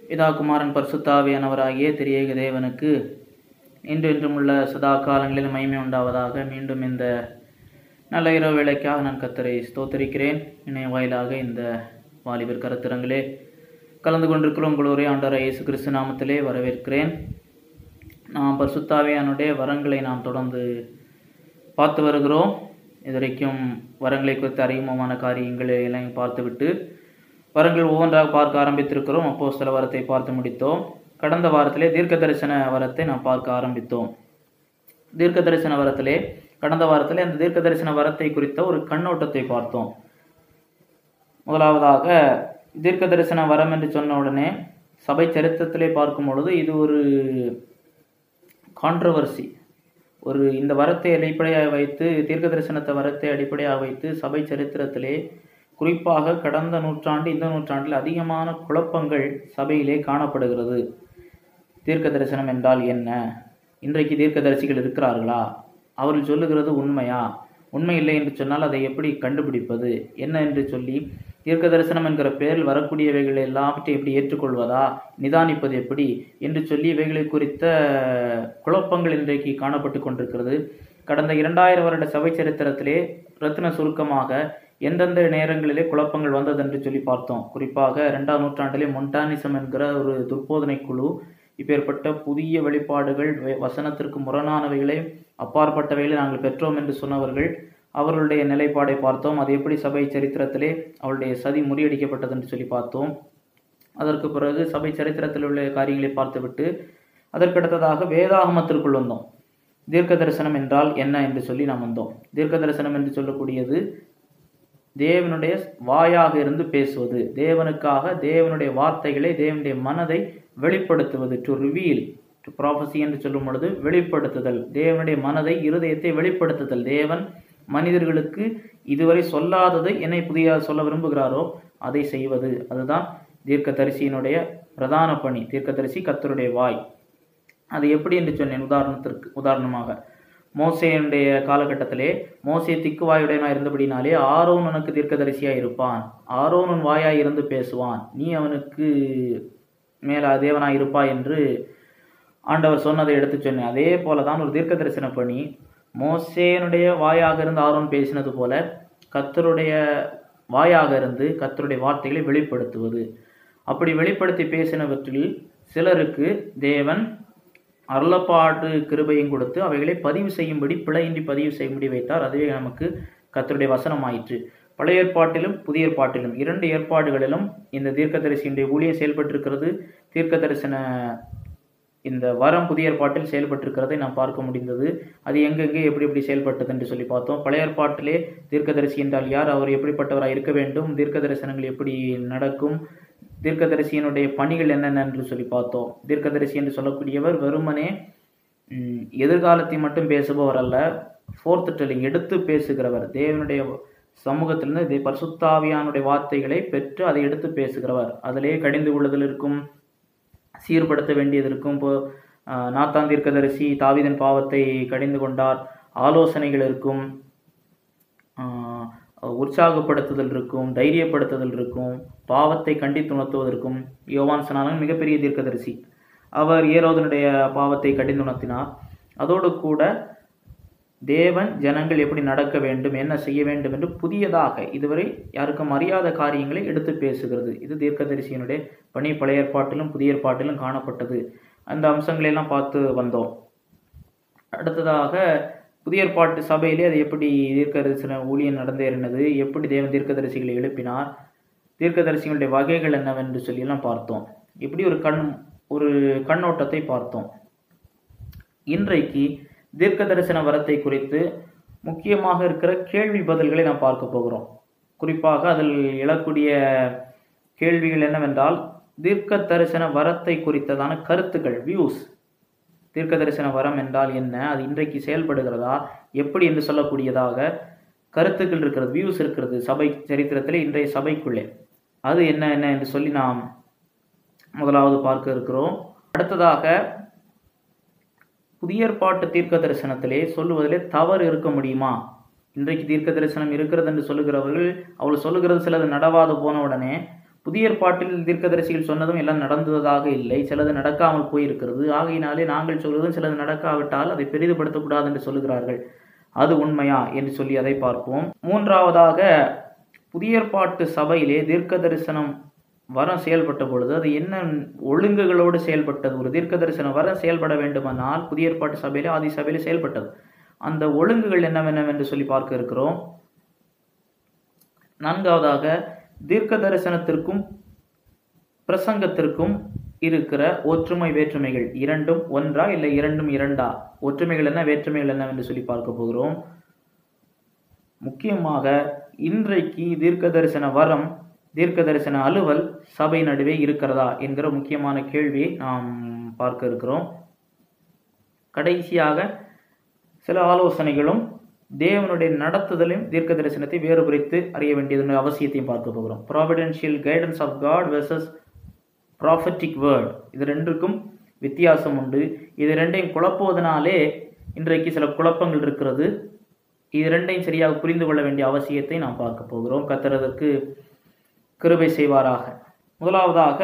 பிதா குமாரன் பரிசுத்தாவியானவராகிய திரியேக தேவனுக்கு இன்றென்றும் உள்ள சதா காலங்களில் மகிமை உண்டாவதாக மீண்டும் இந்த நல்ல இரவு வேளைக்காக நான் கத்தரை ஸ்தோத்தரிக்கிறேன் இணைய வாயிலாக இந்த வாலிபர் கருத்தரங்களே கலந்து கொண்டிருக்கிற உங்களுடைய ஆண்டவர இயேசு கிறிஸ்து நாமத்திலே வரவேற்கிறேன் நாம் பரிசுத்தாவியானுடைய வரங்களை நாம் தொடர்ந்து பார்த்து வருகிறோம் இதுவரைக்கும் வரங்களை குறித்த அறிமுகமான காரியங்களை எல்லாம் பார்த்துவிட்டு வரங்கள் ஒவ்வொன்றாக பார்க்க ஆரம்பித்திருக்கிறோம் அப்போ சில வரத்தை பார்த்து முடித்தோம் கடந்த வாரத்திலே தீர்க்க தரிசன வரத்தை நாம் பார்க்க ஆரம்பித்தோம் தீர்க்க தரிசன வரத்திலே கடந்த வாரத்திலே அந்த தீர்க்க தரிசன வரத்தை குறித்த ஒரு கண்ணோட்டத்தை பார்த்தோம் முதலாவதாக தீர்க்க தரிசன வரம் என்று சொன்ன உடனே சபை சரித்திரத்திலே பார்க்கும் பொழுது இது ஒரு கான்ட்ரவர்சி ஒரு இந்த வரத்தை அடிப்படையாக வைத்து தீர்க்க தரிசனத்தை வரத்தை அடிப்படையாக வைத்து சபை சரித்திரத்திலே குறிப்பாக கடந்த நூற்றாண்டு இந்த நூற்றாண்டில் அதிகமான குழப்பங்கள் சபையிலே காணப்படுகிறது தீர்க்க தரிசனம் என்றால் என்ன இன்றைக்கு தீர்க்கதரிசிகள் இருக்கிறார்களா அவர்கள் சொல்லுகிறது உண்மையா உண்மை இல்லை என்று சொன்னால் அதை எப்படி கண்டுபிடிப்பது என்ன என்று சொல்லி தீர்க்க தரிசனம் என்கிற பெயரில் வரக்கூடியவைகள் எல்லாவற்றை எப்படி ஏற்றுக்கொள்வதா நிதானிப்பது எப்படி என்று சொல்லி இவைகளை குறித்த குழப்பங்கள் இன்றைக்கு காணப்பட்டு கொண்டிருக்கிறது கடந்த இரண்டாயிரம் வருட சபை சரித்திரத்திலே ரத்தின சுருக்கமாக எந்தெந்த நேரங்களிலே குழப்பங்கள் வந்தது என்று சொல்லி பார்த்தோம் குறிப்பாக இரண்டாம் நூற்றாண்டிலே மொண்டானிசம் என்கிற ஒரு துர்போதனை குழு இப்பேற்பட்ட புதிய வெளிப்பாடுகள் வசனத்திற்கு முரணானவைகளை அப்பாற்பட்டவைகளை நாங்கள் பெற்றோம் என்று சொன்னவர்கள் அவர்களுடைய நிலைப்பாடை பார்த்தோம் அது எப்படி சபை சரித்திரத்திலே அவளுடைய சதி முறியடிக்கப்பட்டது என்று சொல்லி பார்த்தோம் அதற்கு பிறகு சபை சரித்திரத்தில் உள்ள காரியங்களை பார்த்துவிட்டு அதற்கடுத்ததாக வேதாகமத்திற்குள் வந்தோம் தீர்க்க தரிசனம் என்றால் என்ன என்று சொல்லி நாம் வந்தோம் தீர்க்க தரிசனம் என்று சொல்லக்கூடியது தேவனுடைய வாயாக இருந்து பேசுவது தேவனுக்காக தேவனுடைய வார்த்தைகளை தேவனுடைய மனதை வெளிப்படுத்துவது டு ரிவீல் டு ப்ராஃபஸி என்று சொல்லும் பொழுது வெளிப்படுத்துதல் தேவனுடைய மனதை இருதயத்தை வெளிப்படுத்துதல் தேவன் மனிதர்களுக்கு இதுவரை சொல்லாததை என்னை புதிய சொல்ல விரும்புகிறாரோ அதை செய்வது அதுதான் தீர்க்கதரிசியினுடைய பிரதான பணி தீர்க்கதரிசி கத்தருடைய வாய் அது எப்படி என்று சொன்னேன் உதாரணத்திற்கு உதாரணமாக மோசையனுடைய காலகட்டத்திலே மோசே திக்குவாயுடையனாக இருந்தபடினாலே ஆரோன் உனக்கு தீர்க்கதரிசியாக இருப்பான் ஆரோன் உன் வாயாய் இருந்து பேசுவான் நீ அவனுக்கு மேல தேவனாய் இருப்பாய் என்று ஆண்டவர் சொன்னதை எடுத்து சொன்னேன் அதே போல தான் ஒரு தீர்க்க தரிசன பணி மோசேனுடைய வாயாக இருந்து ஆரோன் பேசினது போல கத்தருடைய வாயாக இருந்து கத்தருடைய வார்த்தைகளை வெளிப்படுத்துவது அப்படி வெளிப்படுத்தி பேசினவற்றில் சிலருக்கு தேவன் அருளப்பாடு கிருபையும் கொடுத்து அவைகளை பதிவு செய்யும்படி பிழையின்றி பதிவு செய்யும்படி வைத்தார் அதுவே நமக்கு கத்தருடைய வசனம் ஆயிற்று பழைய ஏற்பாட்டிலும் புதிய ஏற்பாட்டிலும் இரண்டு ஏற்பாடுகளிலும் இந்த தீர்க்க தரிசியினுடைய ஊழியம் செயல்பட்டிருக்கிறது தீர்க்க தரிசன இந்த வரம் புதிய ஏற்பாட்டில் செயல்பட்டிருக்கிறதை நாம் பார்க்க முடிந்தது அது எங்கெங்கே எப்படி எப்படி செயல்பட்டது என்று சொல்லி பார்த்தோம் பழைய ஏற்பாட்டிலே தீர்க்கதரிசி என்றால் யார் அவர் எப்படிப்பட்டவராக இருக்க வேண்டும் தீர்க்க தரிசனங்கள் எப்படி நடக்கும் தீர்க்கதரிசியினுடைய பணிகள் என்னென்ன என்று சொல்லி பார்த்தோம் தீர்க்கதரிசி என்று சொல்லக்கூடியவர் வெறுமனே எதிர்காலத்தை மட்டும் பேசுபவர் அல்ல ஃபோர்த் டெல்லிங் எடுத்து பேசுகிறவர் தேவனுடைய சமூகத்திலிருந்து பரிசுத்தாவியானுடைய வார்த்தைகளை பெற்று அதை எடுத்து பேசுகிறவர் அதிலே கடிந்து கொள்ளுதல் இருக்கும் சீர்படுத்த வேண்டியது இருக்கும் இப்போ நாத்தான் தீர்க்கதரிசி தாவிதன் பாவத்தை கடிந்து கொண்டார் ஆலோசனைகள் இருக்கும் உற்சாகப்படுத்துதல் இருக்கும் தைரியப்படுத்துதல் இருக்கும் பாவத்தை கண்டித்துணர்த்துவதற்கும் யோவான் சனாலும் மிகப்பெரிய தீர்க்கதரிசி அவர் ஏரோதனுடைய பாவத்தை கடிந்துணர்த்தினார் அதோடு கூட தேவன் ஜனங்கள் எப்படி நடக்க வேண்டும் என்ன செய்ய வேண்டும் என்று புதியதாக இதுவரை யாருக்கும் அறியாத காரியங்களை எடுத்து பேசுகிறது இது தீர்க்கதரிசியினுடைய பணி பழைய ஏற்பாட்டிலும் புதிய ஏற்பாட்டிலும் காணப்பட்டது அந்த அம்சங்களெல்லாம் பார்த்து வந்தோம் அடுத்ததாக புதிய ஏற்பாட்டு சபையிலே அது எப்படி தீர்க்கதரிசன ஊழியம் நடந்தேறினது எப்படி தேவன் தீர்க்கதரிசிகளை எழுப்பினார் தீர்க்கதரிசிகளுடைய வகைகள் என்னவென்று சொல்லியெல்லாம் பார்த்தோம் இப்படி ஒரு கண் ஒரு கண்ணோட்டத்தை பார்த்தோம் இன்றைக்கு தீர்க்க தரிசன வரத்தை குறித்து முக்கியமாக இருக்கிற கேள்வி பதில்களை நாம் பார்க்க போகிறோம் குறிப்பாக அதில் எழக்கூடிய கேள்விகள் என்னவென்றால் தீர்க்க தரிசன வரத்தை குறித்ததான கருத்துக்கள் வியூஸ் தீர்க்க தரிசன வரம் என்றால் என்ன அது இன்றைக்கு செயல்படுகிறதா எப்படி என்று சொல்லக்கூடியதாக கருத்துக்கள் இருக்கிறது வியூஸ் இருக்கிறது சபை சரித்திரத்தில் இன்றைய சபைக்குள்ளே அது என்ன என்ன என்று சொல்லி நாம் முதலாவது பார்க்க இருக்கிறோம் அடுத்ததாக புதிய ஏற்பாட்டு தீர்க்க தரிசனத்திலே சொல்லுவதிலே தவறு இருக்க முடியுமா இன்றைக்கு தீர்க்க தரிசனம் இருக்கிறது என்று சொல்லுகிறவர்கள் அவள் சொல்லுகிறது சிலது நடவாது போன உடனே புதிய ஏற்பாட்டில் தீர்க்கதரிசிகள் சொன்னதும் எல்லாம் நடந்ததாக இல்லை சிலது நடக்காமல் போயிருக்கிறது ஆகையினாலே நாங்கள் சொல்வதும் சிலது நடக்காவிட்டால் அதை பெரிதுபடுத்தக்கூடாது என்று சொல்லுகிறார்கள் அது உண்மையா என்று சொல்லி அதை பார்ப்போம் மூன்றாவதாக புதிய ஏற்பாட்டு சபையிலே தீர்க்க தரிசனம் வரம் செயல்பட்ட பொழுது அது என்ன ஒழுங்குகளோடு செயல்பட்டது ஒரு தீர்க்க தரிசனம் வரம் செயல்பட வேண்டுமானால் புதிய ஏற்பாட்டு சபையிலே ஆதி சபையிலே செயல்பட்டது அந்த ஒழுங்குகள் என்னவென்னவென்று சொல்லி பார்க்க இருக்கிறோம் நான்காவதாக தீர்க்க தரிசனத்திற்கும் பிரசங்கத்திற்கும் இருக்கிற ஒற்றுமை வேற்றுமைகள் இரண்டும் ஒன்றா இல்லை இரண்டும் இரண்டா ஒற்றுமைகள் என்ன வேற்றுமைகள் என்னவென்று சொல்லி பார்க்க போகிறோம் முக்கியமாக இன்றைக்கு தீர்க்க தரிசன வரம் தீர்க்க தரிசன அலுவல் சபை நடுவே இருக்கிறதா என்கிற முக்கியமான கேள்வியை நாம் பார்க்க இருக்கிறோம் கடைசியாக சில ஆலோசனைகளும் தேவனுடைய நடத்துதலையும் தீர்க்க தரிசனத்தை வேறுபடுத்தி அறிய வேண்டியது அவசியத்தையும் பார்க்க போகிறோம் providential guidance of God versus prophetic word இது ரெண்டுக்கும் வித்தியாசம் உண்டு இது ரெண்டையும் குழப்புவதனாலே இன்றைக்கு சில குழப்பங்கள் இருக்கிறது இது ரெண்டையும் சரியாக புரிந்து கொள்ள வேண்டிய அவசியத்தை நாம் பார்க்க போகிறோம் கத்துறதற்கு கிருபை செய்வாராக முதலாவதாக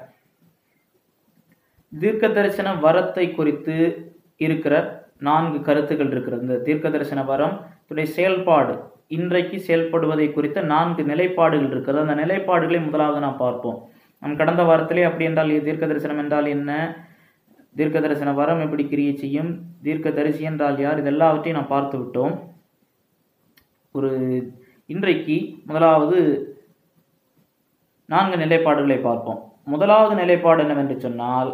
தீர்க்க தரிசன வரத்தை குறித்து இருக்கிற நான்கு கருத்துக்கள் இருக்கிறது இந்த தீர்க்க தரிசன வரம் துடைய செயல்பாடு இன்றைக்கு செயல்படுவதை குறித்த நான்கு நிலைப்பாடுகள் இருக்கிறது அந்த நிலைப்பாடுகளை முதலாவது நாம் பார்ப்போம் நம் கடந்த வாரத்திலே அப்படி என்றால் தீர்க்க தரிசனம் என்றால் என்ன தீர்க்க தரிசன வரம் எப்படி கிரியை செய்யும் தீர்க்க தரிசி என்றால் யார் இதெல்லாவற்றையும் நாம் பார்த்து விட்டோம் ஒரு இன்றைக்கு முதலாவது நான்கு நிலைப்பாடுகளை பார்ப்போம் முதலாவது நிலைப்பாடு என்னவென்று சொன்னால்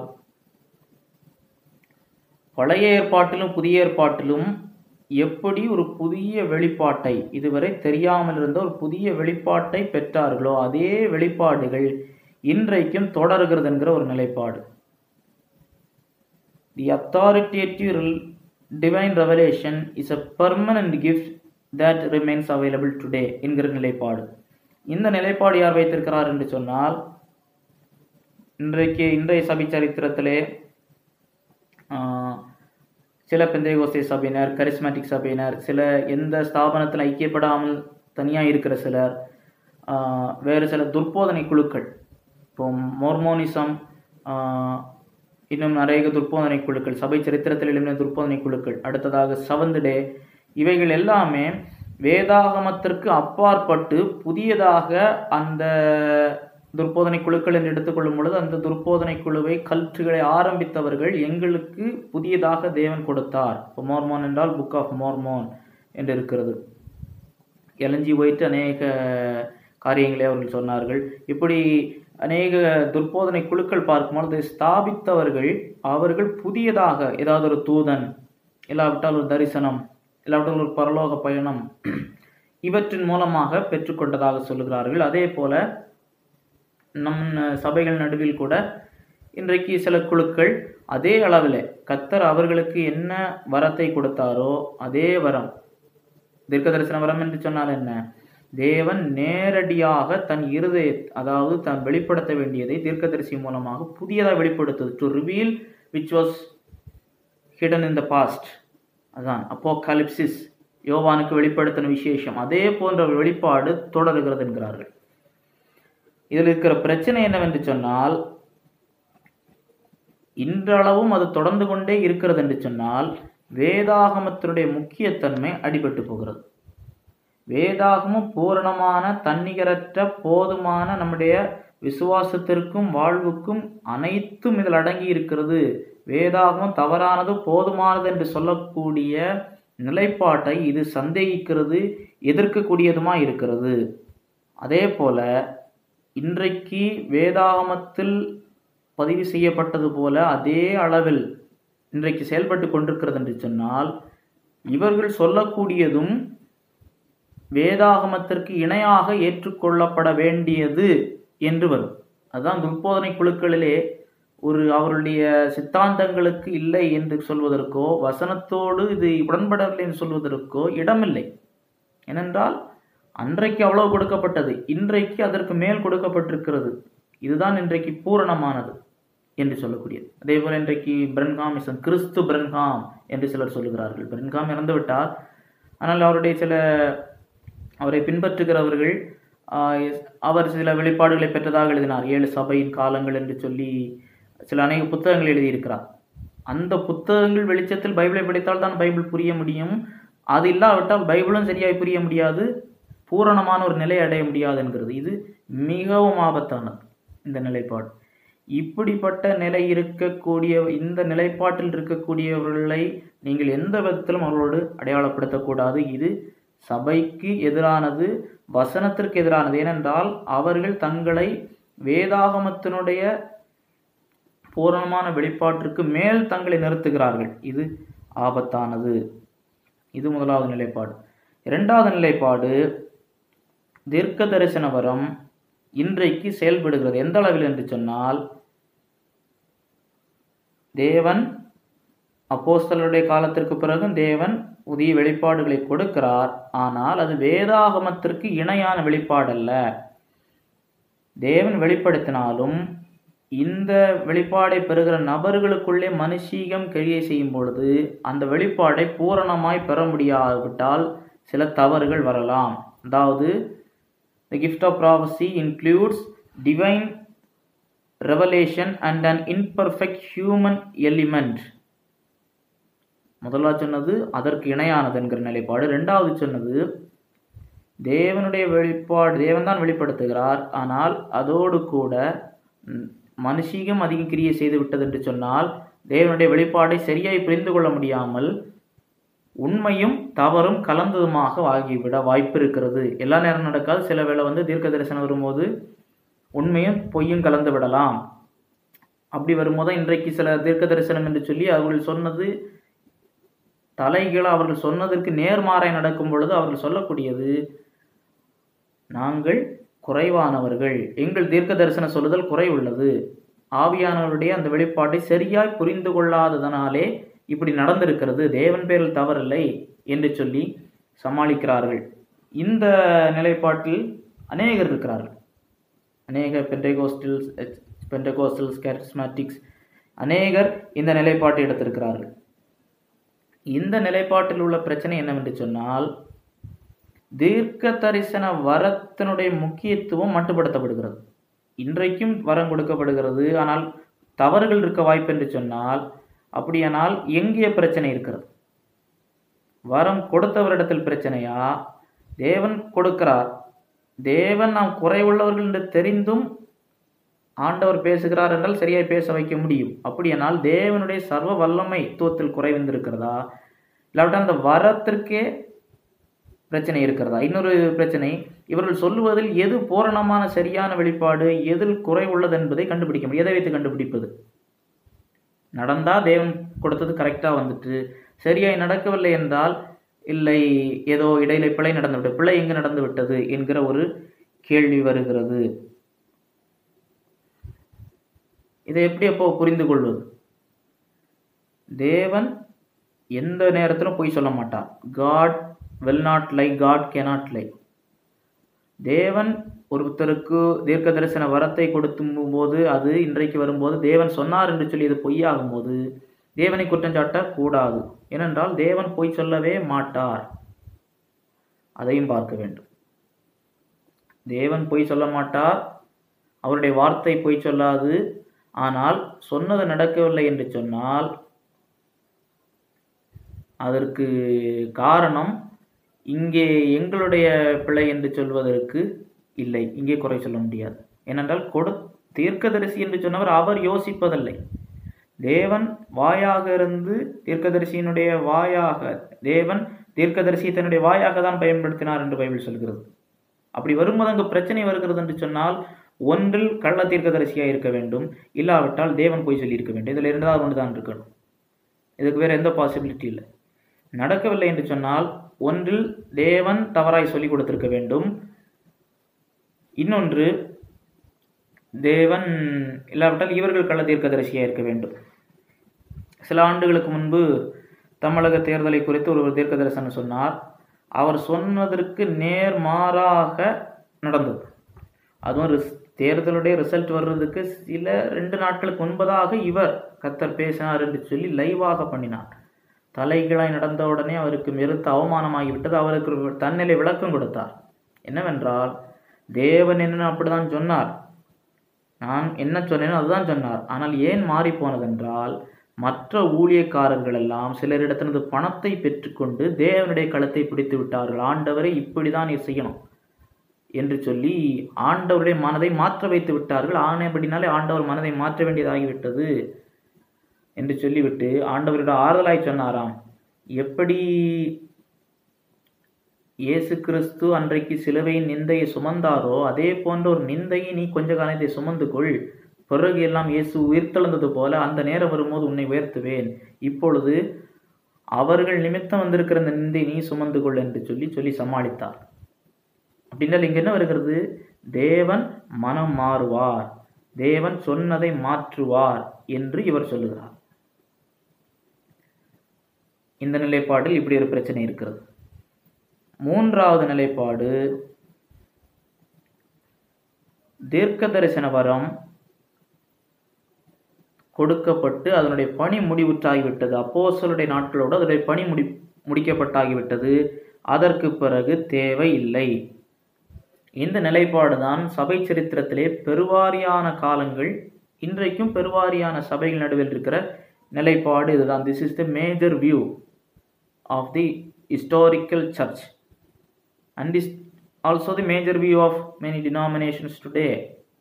பழைய ஏற்பாட்டிலும் புதிய ஏற்பாட்டிலும் எப்படி ஒரு புதிய வெளிப்பாட்டை இதுவரை தெரியாமல் இருந்த ஒரு புதிய வெளிப்பாட்டை பெற்றார்களோ அதே வெளிப்பாடுகள் இன்றைக்கும் தொடர்கிறது என்கிற ஒரு நிலைப்பாடு the authoritative divine revelation is a permanent gift that remains available today என்கிற நிலைப்பாடு இந்த நிலைப்பாடு யார் வைத்திருக்கிறார் என்று சொன்னால் இன்றைக்கு இன்றைய சபை சரித்திரத்திலே சில பெந்தைகோசை சபையினர் கரிஸ்மேட்டிக் சபையினர் சில எந்த ஸ்தாபனத்தில் ஐக்கியப்படாமல் தனியாக இருக்கிற சிலர் வேறு சில துர்போதனை குழுக்கள் இப்போ மோர்மோனிசம் இன்னும் நிறைய துர்போதனை குழுக்கள் சபை சரித்திரத்தில் எழுதின துர்போதனை குழுக்கள் அடுத்ததாக செவன்த் டே இவைகள் எல்லாமே வேதாகமத்திற்கு அப்பாற்பட்டு புதியதாக அந்த துர்போதனை குழுக்கள் என்று எடுத்துக்கொள்ளும் பொழுது அந்த துர்போதனை குழுவை கல்ற்றுகளை ஆரம்பித்தவர்கள் எங்களுக்கு புதியதாக தேவன் கொடுத்தார் இப்போ மோர்மோன் என்றால் புக் ஆஃப் மோர்மோன் என்று இருக்கிறது எலஞ்சி ஒயிட் அநேக காரியங்களை அவர்கள் சொன்னார்கள் இப்படி அநேக துர்போதனை குழுக்கள் பார்க்கும்பொழுது ஸ்தாபித்தவர்கள் அவர்கள் புதியதாக ஏதாவது ஒரு தூதன் இல்லாவிட்டால் ஒரு தரிசனம் இல்லாவிட்டால் ஒரு பரலோக பயணம் இவற்றின் மூலமாக பெற்றுக்கொண்டதாக சொல்லுகிறார்கள் அதே போல நம் சபைகள் நடுவில் கூட இன்றைக்கு சில குழுக்கள் அதே அளவில் கத்தர் அவர்களுக்கு என்ன வரத்தை கொடுத்தாரோ அதே வரம் தீர்க்க தரிசன வரம் என்று சொன்னால் என்ன தேவன் நேரடியாக தன் இருதய அதாவது தான் வெளிப்படுத்த வேண்டியதை தீர்க்கதரிசி மூலமாக புதியதாக வெளிப்படுத்துது to reveal which was hidden in the past அதான் அப்போ கலிப்சிஸ் யோவானுக்கு வெளிப்படுத்தின விசேஷம் அதே போன்ற வெளிப்பாடு தொடர்கிறது என்கிறார்கள் இதில் இருக்கிற பிரச்சனை என்னவென்று சொன்னால் இன்றளவும் அது தொடர்ந்து கொண்டே இருக்கிறது என்று சொன்னால் வேதாகமத்தினுடைய முக்கியத்தன்மை அடிபட்டு போகிறது வேதாகமும் பூரணமான தன்னிகரற்ற போதுமான நம்முடைய விசுவாசத்திற்கும் வாழ்வுக்கும் அனைத்தும் இதில் அடங்கி இருக்கிறது வேதாகமும் தவறானது போதுமானது என்று சொல்லக்கூடிய நிலைப்பாட்டை இது சந்தேகிக்கிறது எதிர்க்கக்கூடியதுமா இருக்கிறது அதே போல இன்றைக்கு வேதாகமத்தில் பதிவு செய்யப்பட்டது போல அதே அளவில் இன்றைக்கு செயல்பட்டு கொண்டிருக்கிறது என்று சொன்னால் இவர்கள் சொல்லக்கூடியதும் வேதாகமத்திற்கு இணையாக ஏற்றுக்கொள்ளப்பட வேண்டியது என்று வரும் அதுதான் துர்போதனை குழுக்களிலே ஒரு அவருடைய சித்தாந்தங்களுக்கு இல்லை என்று சொல்வதற்கோ வசனத்தோடு இது உடன்படவில்லை என்று சொல்வதற்கோ இடமில்லை ஏனென்றால் அன்றைக்கு அவ்வளவு கொடுக்கப்பட்டது இன்றைக்கு அதற்கு மேல் கொடுக்கப்பட்டிருக்கிறது இதுதான் இன்றைக்கு பூரணமானது என்று சொல்லக்கூடியது அதே போல இன்றைக்கு பிரன்காம் இஸ் கிறிஸ்து பிரன்காம் என்று சிலர் சொல்லுகிறார்கள் பிரன்காம் இறந்து விட்டார் ஆனால் அவருடைய சில அவரை பின்பற்றுகிறவர்கள் ஆஹ் அவர் சில வெளிப்பாடுகளை பெற்றதாக எழுதினார் ஏழு சபையின் காலங்கள் என்று சொல்லி சில அநேக புத்தகங்கள் எழுதியிருக்கிறார் அந்த புத்தகங்கள் வெளிச்சத்தில் பைபிளை படித்தால் தான் பைபிள் புரிய முடியும் அது இல்லாவிட்டால் பைபிளும் சரியாய் புரிய முடியாது பூரணமான ஒரு நிலை அடைய முடியாது என்கிறது இது மிகவும் ஆபத்தானது இந்த நிலைப்பாடு இப்படிப்பட்ட நிலை இருக்கக்கூடிய இந்த நிலைப்பாட்டில் இருக்கக்கூடியவர்களை நீங்கள் எந்த விதத்திலும் அவர்களோடு அடையாளப்படுத்தக்கூடாது இது சபைக்கு எதிரானது வசனத்திற்கு எதிரானது ஏனென்றால் அவர்கள் தங்களை வேதாகமத்தினுடைய பூரணமான வெளிப்பாட்டிற்கு மேல் தங்களை நிறுத்துகிறார்கள் இது ஆபத்தானது இது முதலாவது நிலைப்பாடு இரண்டாவது நிலைப்பாடு தீர்க்க தரிசன வரம் இன்றைக்கு செயல்படுகிறது எந்த அளவில் என்று சொன்னால் தேவன் அப்போஸ்தலருடைய காலத்திற்கு பிறகு தேவன் புதிய வெளிப்பாடுகளை கொடுக்கிறார் ஆனால் அது வேதாகமத்திற்கு இணையான வெளிப்பாடல்ல தேவன் வெளிப்படுத்தினாலும் இந்த வெளிப்பாடை பெறுகிற நபர்களுக்குள்ளே மனுஷீகம் கிரியை செய்யும் பொழுது அந்த வெளிப்பாடை பூரணமாய் பெற முடியாவிட்டால் சில தவறுகள் வரலாம் அதாவது the gift of prophecy includes divine revelation and an imperfect human element முதலாவது சொன்னது அதற்கு இணையானது என்கிற நிலைப்பாடு ரெண்டாவது சொன்னது தேவனுடைய வெளிப்பாடு தேவன் தான் வெளிப்படுத்துகிறார் ஆனால் அதோடு கூட ம், மனுஷீகம் அதிக கிரியை செய்து விட்டது என்று சொன்னால் தேவனுடைய வெளிப்பாடை சரியாய் புரிந்து கொள்ள முடியாமல் உண்மையும் தவறும் கலந்ததுமாக ஆகிவிட வாய்ப்பு இருக்கிறது எல்லா நேரம் நடக்காது சில வேளை வந்து தீர்க்க தரிசனம் வரும்போது உண்மையும் பொய்யும் கலந்து விடலாம் அப்படி வரும்போது இன்றைக்கு சில தீர்க்க தரிசனம் என்று சொல்லி அவர்கள் சொன்னது தலைகீழ அவர்கள் சொன்னதற்கு நேர்மாறாய் நடக்கும் பொழுது அவர்கள் சொல்லக்கூடியது நாங்கள் குறைவானவர்கள் எங்கள் தீர்க்க தரிசன சொல்லுதல் குறைவுள்ளது ஆவியானவருடைய அந்த வெளிப்பாட்டை சரியாய் புரிந்து கொள்ளாததனாலே இப்படி நடந்திருக்கிறது தேவன் பேரில் தவறில்லை என்று சொல்லி சமாளிக்கிறார்கள் இந்த நிலைப்பாட்டில் அநேகர் இருக்கிறார்கள் அநேக பென்டெகோஸ்டில்ஸ் பென்டெகோஸ்டல்ஸ் கேரிஸ்மேட்டிக்ஸ் அநேகர் இந்த நிலைப்பாட்டை எடுத்திருக்கிறார்கள் இந்த நிலைப்பாட்டில் உள்ள பிரச்சனை என்னவென்று சொன்னால் தீர்க்க தரிசன வரத்தினுடைய முக்கியத்துவம் மட்டுப்படுத்தப்படுகிறது இன்றைக்கும் வரம் கொடுக்கப்படுகிறது ஆனால் தவறுகள் இருக்க வாய்ப்பு என்று சொன்னால் அப்படியானால் எங்கே பிரச்சனை இருக்கிறது வரம் கொடுத்தவரிடத்தில் பிரச்சனையா தேவன் கொடுக்கிறார் தேவன் நாம் குறைவுள்ளவர்கள் என்று தெரிந்தும் ஆண்டவர் பேசுகிறார் என்றால் சரியாய் பேச வைக்க முடியும் அப்படியானால் தேவனுடைய சர்வ வல்லமை துவத்தில் குறைவிந்திருக்கிறதா இல்லாவிட்டால் அந்த வரத்திற்கே பிரச்சனை இருக்கிறதா இன்னொரு பிரச்சனை இவர்கள் சொல்லுவதில் எது பூரணமான சரியான வெளிப்பாடு எதில் குறை உள்ளது என்பதை கண்டுபிடிக்க முடியும் எதை வைத்து கண்டுபிடிப்பது நடந்தா தேவன் கொடுத்தது கரெக்டாக வந்துட்டு சரியாய் நடக்கவில்லை என்றால் இல்லை ஏதோ இடையில பிழை நடந்து விட்டது பிழை எங்கு நடந்து விட்டது என்கிற ஒரு கேள்வி வருகிறது இதை எப்படி அப்போ புரிந்து கொள்வது தேவன் எந்த நேரத்திலும் பொய் சொல்ல மாட்டார் God will not lie God cannot lie தேவன் ஒருத்தருக்கு தீர்க்க தரிசன வரத்தை கொடுத்தும் போது அது இன்றைக்கு வரும்போது தேவன் சொன்னார் என்று சொல்லி இது பொய்யாகும் போது தேவனை குற்றஞ்சாட்ட கூடாது ஏனென்றால் தேவன் பொய் சொல்லவே மாட்டார் அதையும் பார்க்க வேண்டும் தேவன் பொய் சொல்ல மாட்டார் அவருடைய வார்த்தை பொய் சொல்லாது ஆனால் சொன்னது நடக்கவில்லை என்று சொன்னால் அதற்கு காரணம் இங்கே எங்களுடைய பிழை என்று சொல்வதற்கு இல்லை இங்கே குறை சொல்ல முடியாது ஏனென்றால் கொடு தீர்க்கதரிசி என்று சொன்னவர் அவர் யோசிப்பதில்லை தேவன் வாயாக இருந்து தீர்க்கதரிசியினுடைய வாயாக தேவன் தீர்க்கதரிசி தன்னுடைய வாயாக தான் பயன்படுத்தினார் என்று பைபிள் சொல்கிறது அப்படி வரும்போது அங்கு பிரச்சனை வருகிறது என்று சொன்னால் ஒன்றில் கள்ள தீர்க்கதரிசியாக இருக்க வேண்டும் இல்லாவிட்டால் தேவன் போய் சொல்லியிருக்க வேண்டும் இதில் இரண்டாவது ஒன்று தான் இருக்கணும் இதுக்கு வேறு எந்த பாசிபிலிட்டி இல்லை நடக்கவில்லை என்று சொன்னால் ஒன்றில் தேவன் தவறாய் சொல்லிக் கொடுத்திருக்க வேண்டும் இன்னொன்று தேவன் இல்லாவிட்டால் இவர்கள் கள்ள தீர்க்கதரிசியாக இருக்க வேண்டும் சில ஆண்டுகளுக்கு முன்பு தமிழக தேர்தலை குறித்து ஒரு தீர்க்க தரிசனம் சொன்னார் அவர் சொன்னதற்கு நேர்மாறாக நடந்தது அதுவும் ரிஸ் தேர்தலுடைய ரிசல்ட் வர்றதுக்கு சில ரெண்டு நாட்களுக்கு முன்பதாக இவர் கத்தர் பேசினார் என்று சொல்லி லைவாக பண்ணினார் தலைகீழாய் நடந்த உடனே அவருக்கு மெருத்த அவமானமாகிவிட்டது அவருக்கு ஒரு தன்னிலை விளக்கம் கொடுத்தார் என்னவென்றால் தேவன் என்ன அப்படிதான் சொன்னார் நான் என்ன சொன்னேனோ அதுதான் சொன்னார் ஆனால் ஏன் மாறி போனதென்றால் மற்ற ஊழியக்காரர்கள் எல்லாம் சிலரிடத்திலிருந்து பணத்தை பெற்றுக்கொண்டு தேவனுடைய களத்தை பிடித்து விட்டார்கள் ஆண்டவரை இப்படிதான் நீ செய்யணும் என்று சொல்லி ஆண்டவருடைய மனதை மாற்ற வைத்து விட்டார்கள் ஆனபடினாலே ஆண்டவர் மனதை மாற்ற வேண்டியதாகிவிட்டது என்று சொல்லிவிட்டு ஆண்டவரிடம் ஆறுதலாய் சொன்னாராம் எப்படி இயேசு கிறிஸ்து அன்றைக்கு சிலுவையின் நிந்தையை சுமந்தாரோ அதே போன்ற ஒரு நிந்தையை நீ கொஞ்ச காலத்தை சுமந்து கொள் பிறகு எல்லாம் இயேசு உயிர்த்தெழுந்தது போல அந்த நேரம் வரும்போது உன்னை உயர்த்துவேன் இப்பொழுது அவர்கள் நிமித்தம் வந்திருக்கிற இந்த நிந்தை நீ சுமந்து கொள் என்று சொல்லி சொல்லி சமாளித்தார் அப்படின்னால் இங்க என்ன வருகிறது தேவன் மனம் மாறுவார் தேவன் சொன்னதை மாற்றுவார் என்று இவர் சொல்லுகிறார் இந்த நிலைப்பாடில் இப்படி ஒரு பிரச்சனை இருக்கிறது மூன்றாவது நிலைப்பாடு தீர்க்க தரிசன வரம் கொடுக்கப்பட்டு அதனுடைய பணி முடிவுற்றாகிவிட்டது அப்போஸ்தலருடைய நாட்களோடு அதனுடைய பணி முடி முடிக்கப்பட்டாகிவிட்டது அதற்கு பிறகு தேவை இல்லை இந்த நிலைப்பாடு தான் சபை சரித்திரத்திலே பெருவாரியான காலங்கள் இன்றைக்கும் பெருவாரியான சபைகள் நடுவில் இருக்கிற நிலைப்பாடு இதுதான் this is the major view of the historical church and is also the major view of many denominations today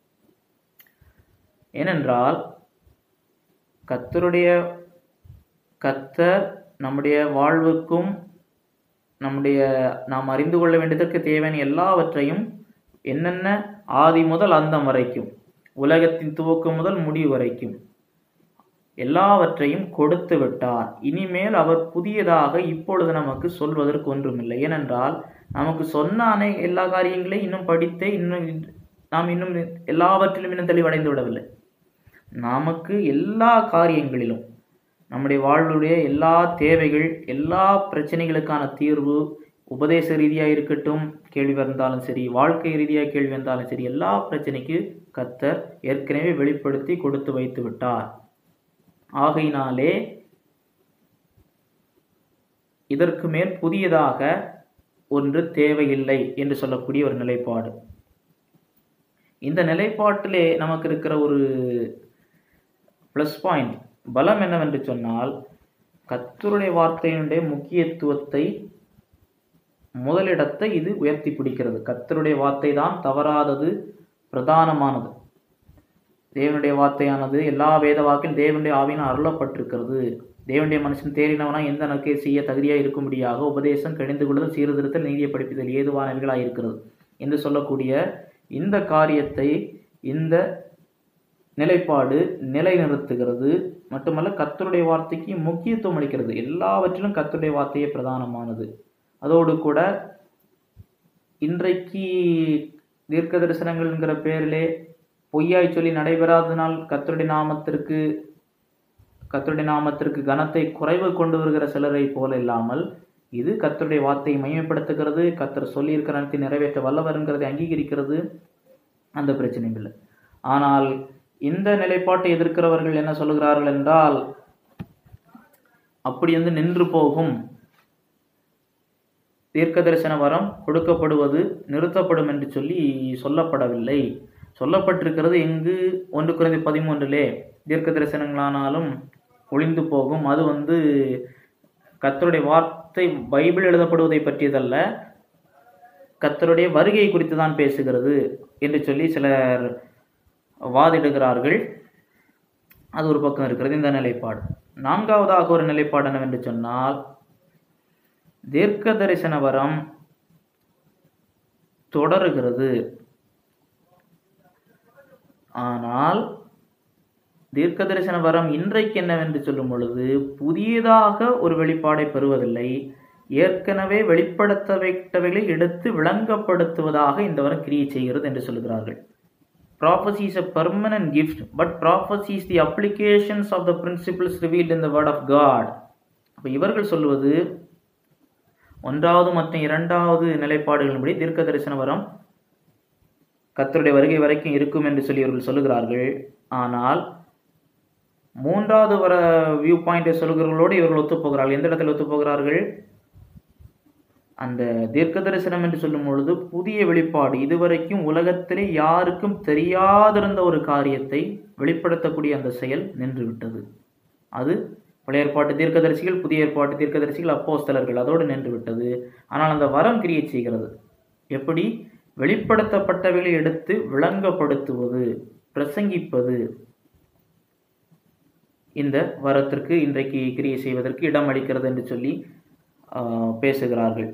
ஏனென்றால் கத்தருடைய கத்தர் நம்முடைய வாழ்வுக்கும் நம்முடைய நாம் அறிந்து கொள்ள வேண்டியதற்கு தேவையான எல்லாவற்றையும் என்னென்ன ஆதி முதல் அந்தம் வரைக்கும் உலகத்தின் துவக்கம் முதல் முடிவு வரைக்கும் எல்லாவற்றையும் கொடுத்து விட்டார் இனிமேல் அவர் புதியதாக இப்பொழுது நமக்கு சொல்வதற்கு ஒன்றுமில்லை ஏனென்றால் நமக்கு சொன்ன அனை எல்லா காரியங்களையும் இன்னும் படித்தே இன்னும் நாம் இன்னும் எல்லாவற்றிலும் இன்னும் தெளிவடைந்து விடவில்லை நமக்கு எல்லா காரியங்களிலும் நம்முடைய வாழ்வுடைய எல்லா தேவைகள் எல்லா பிரச்சனைகளுக்கான தீர்வு உபதேச ரீதியாக இருக்கட்டும் கேள்வி வந்தாலும் சரி வாழ்க்கை ரீதியாக கேள்வி வந்தாலும் சரி எல்லா பிரச்சனைக்கு கத்தர் ஏற்கனவே வெளிப்படுத்தி கொடுத்து வைத்து விட்டார் ஆகையினாலே இதற்கு மேல் புதியதாக ஒன்று தேவையில்லை என்று சொல்லக்கூடிய ஒரு நிலைப்பாடு இந்த நிலைப்பாட்டிலே நமக்கு இருக்கிற ஒரு ப்ளஸ் பாயிண்ட் பலம் என்னவென்று சொன்னால் கத்தருடைய வார்த்தையினுடைய முக்கியத்துவத்தை முதலிடத்தை இது உயர்த்தி பிடிக்கிறது கத்தருடைய வார்த்தை தான் தவறாதது பிரதானமானது தேவனுடைய வார்த்தையானது எல்லா வேத வாக்கிலும் தேவனுடைய ஆவியினால் அருளப்பட்டிருக்கிறது தேவனுடைய மனுஷன் தேறினவனா எந்த நற்கை செய்ய தகுதியாக இருக்கும்படியாக உபதேசம் கணிந்து கொள்ளுதல் சீர்திருத்தல் நீதியை படிப்பித்தல் ஏதுவானவைகளாக இருக்கிறது என்று சொல்லக்கூடிய இந்த காரியத்தை இந்த நிலைப்பாடு நிலைநிறுத்துகிறது மட்டுமல்ல கத்தருடைய வார்த்தைக்கு முக்கியத்துவம் அளிக்கிறது எல்லாவற்றிலும் கத்தருடைய வார்த்தையே பிரதானமானது அதோடு கூட இன்றைக்கு தீர்க்க தரிசனங்கள்ங்கிற பேரிலே பொய்யாய் சொல்லி நடைபெறாதனால் கத்தருடைய நாமத்திற்கு கத்தருடைய நாமத்திற்கு கனத்தை குறைவு கொண்டு வருகிற சிலரை போல இல்லாமல் இது கத்தருடைய வார்த்தையை மையப்படுத்துகிறது கத்தர் சொல்லியிருக்கிற நேரத்தை நிறைவேற்ற வல்லவருங்கிறதை அங்கீகரிக்கிறது அந்த பிரச்சனையும் இல்லை ஆனால் இந்த நிலைப்பாட்டை எதிர்க்கிறவர்கள் என்ன சொல்லுகிறார்கள் என்றால் அப்படி வந்து நின்று போகும் தீர்க்க தரிசன வரம் கொடுக்கப்படுவது நிறுத்தப்படும் என்று சொல்லி சொல்லப்படவில்லை சொல்லப்பட்டிருக்கிறது எங்கு ஒன்று குறைந்த பதிமூன்றிலே தீர்க்க தரிசனங்களானாலும் ஒளிந்து போகும் அது வந்து கத்தருடைய வார்த்தை பைபிள் எழுதப்படுவதை பற்றியதல்ல கத்தருடைய வருகை குறித்து தான் பேசுகிறது என்று சொல்லி சிலர் வாதிடுகிறார்கள் அது ஒரு பக்கம் இருக்கிறது இந்த நிலைப்பாடு நான்காவதாக ஒரு நிலைப்பாடு என்னவென்று சொன்னால் தீர்க்க தரிசன வரம் தொடருகிறது ஆனால் தீர்க்க தரிசன வரம் இன்றைக்கு என்னவென்று சொல்லும் பொழுது புதியதாக ஒரு வெளிப்பாடை பெறுவதில்லை ஏற்கனவே வெளிப்படுத்தப்பட்டவைகளை எடுத்து விளங்கப்படுத்துவதாக இந்த வரம் கிரியை செய்கிறது என்று சொல்கிறார்கள் prophecy is a permanent gift but prophecy is the applications of the principles revealed in the word of god அப்ப இவர்கள் சொல்லுவது ஒன்றாவது மற்றும் இரண்டாவது நிலைப்பாடுகளின்படி தீர்க்க தரிசன வரம் கத்தருடைய வருகை வரைக்கும் இருக்கும் என்று சொல்லி இவர்கள் சொல்லுகிறார்கள் ஆனால் மூன்றாவது வர வியூ பாயிண்டை சொல்கிறவர்களோடு இவர்கள் ஒத்துப்போகிறார்கள் எந்த இடத்தில் ஒத்துப்போகிறார்கள் அந்த தீர்க்க தரிசனம் என்று சொல்லும் பொழுது புதிய வெளிப்பாடு இதுவரைக்கும் உலகத்திலே யாருக்கும் தெரியாதிருந்த ஒரு காரியத்தை வெளிப்படுத்தக்கூடிய அந்த செயல் நின்றுவிட்டது அது பழைய ஏற்பாட்டு தீர்க்கதரிசிகள் புதிய ஏற்பாட்டு தீர்க்கதரிசிகள் அப்போஸ்தலர்கள் அதோடு நின்று விட்டது ஆனால் அந்த வரம் கிரியை செய்கிறது எப்படி வெளிப்படுத்தப்பட்டவைகளை எடுத்து விளங்கப்படுத்துவது பிரசங்கிப்பது இந்த வரத்திற்கு இன்றைக்கு கிரியை செய்வதற்கு இடம் அளிக்கிறது என்று சொல்லி ஆஹ், பேசுகிறார்கள்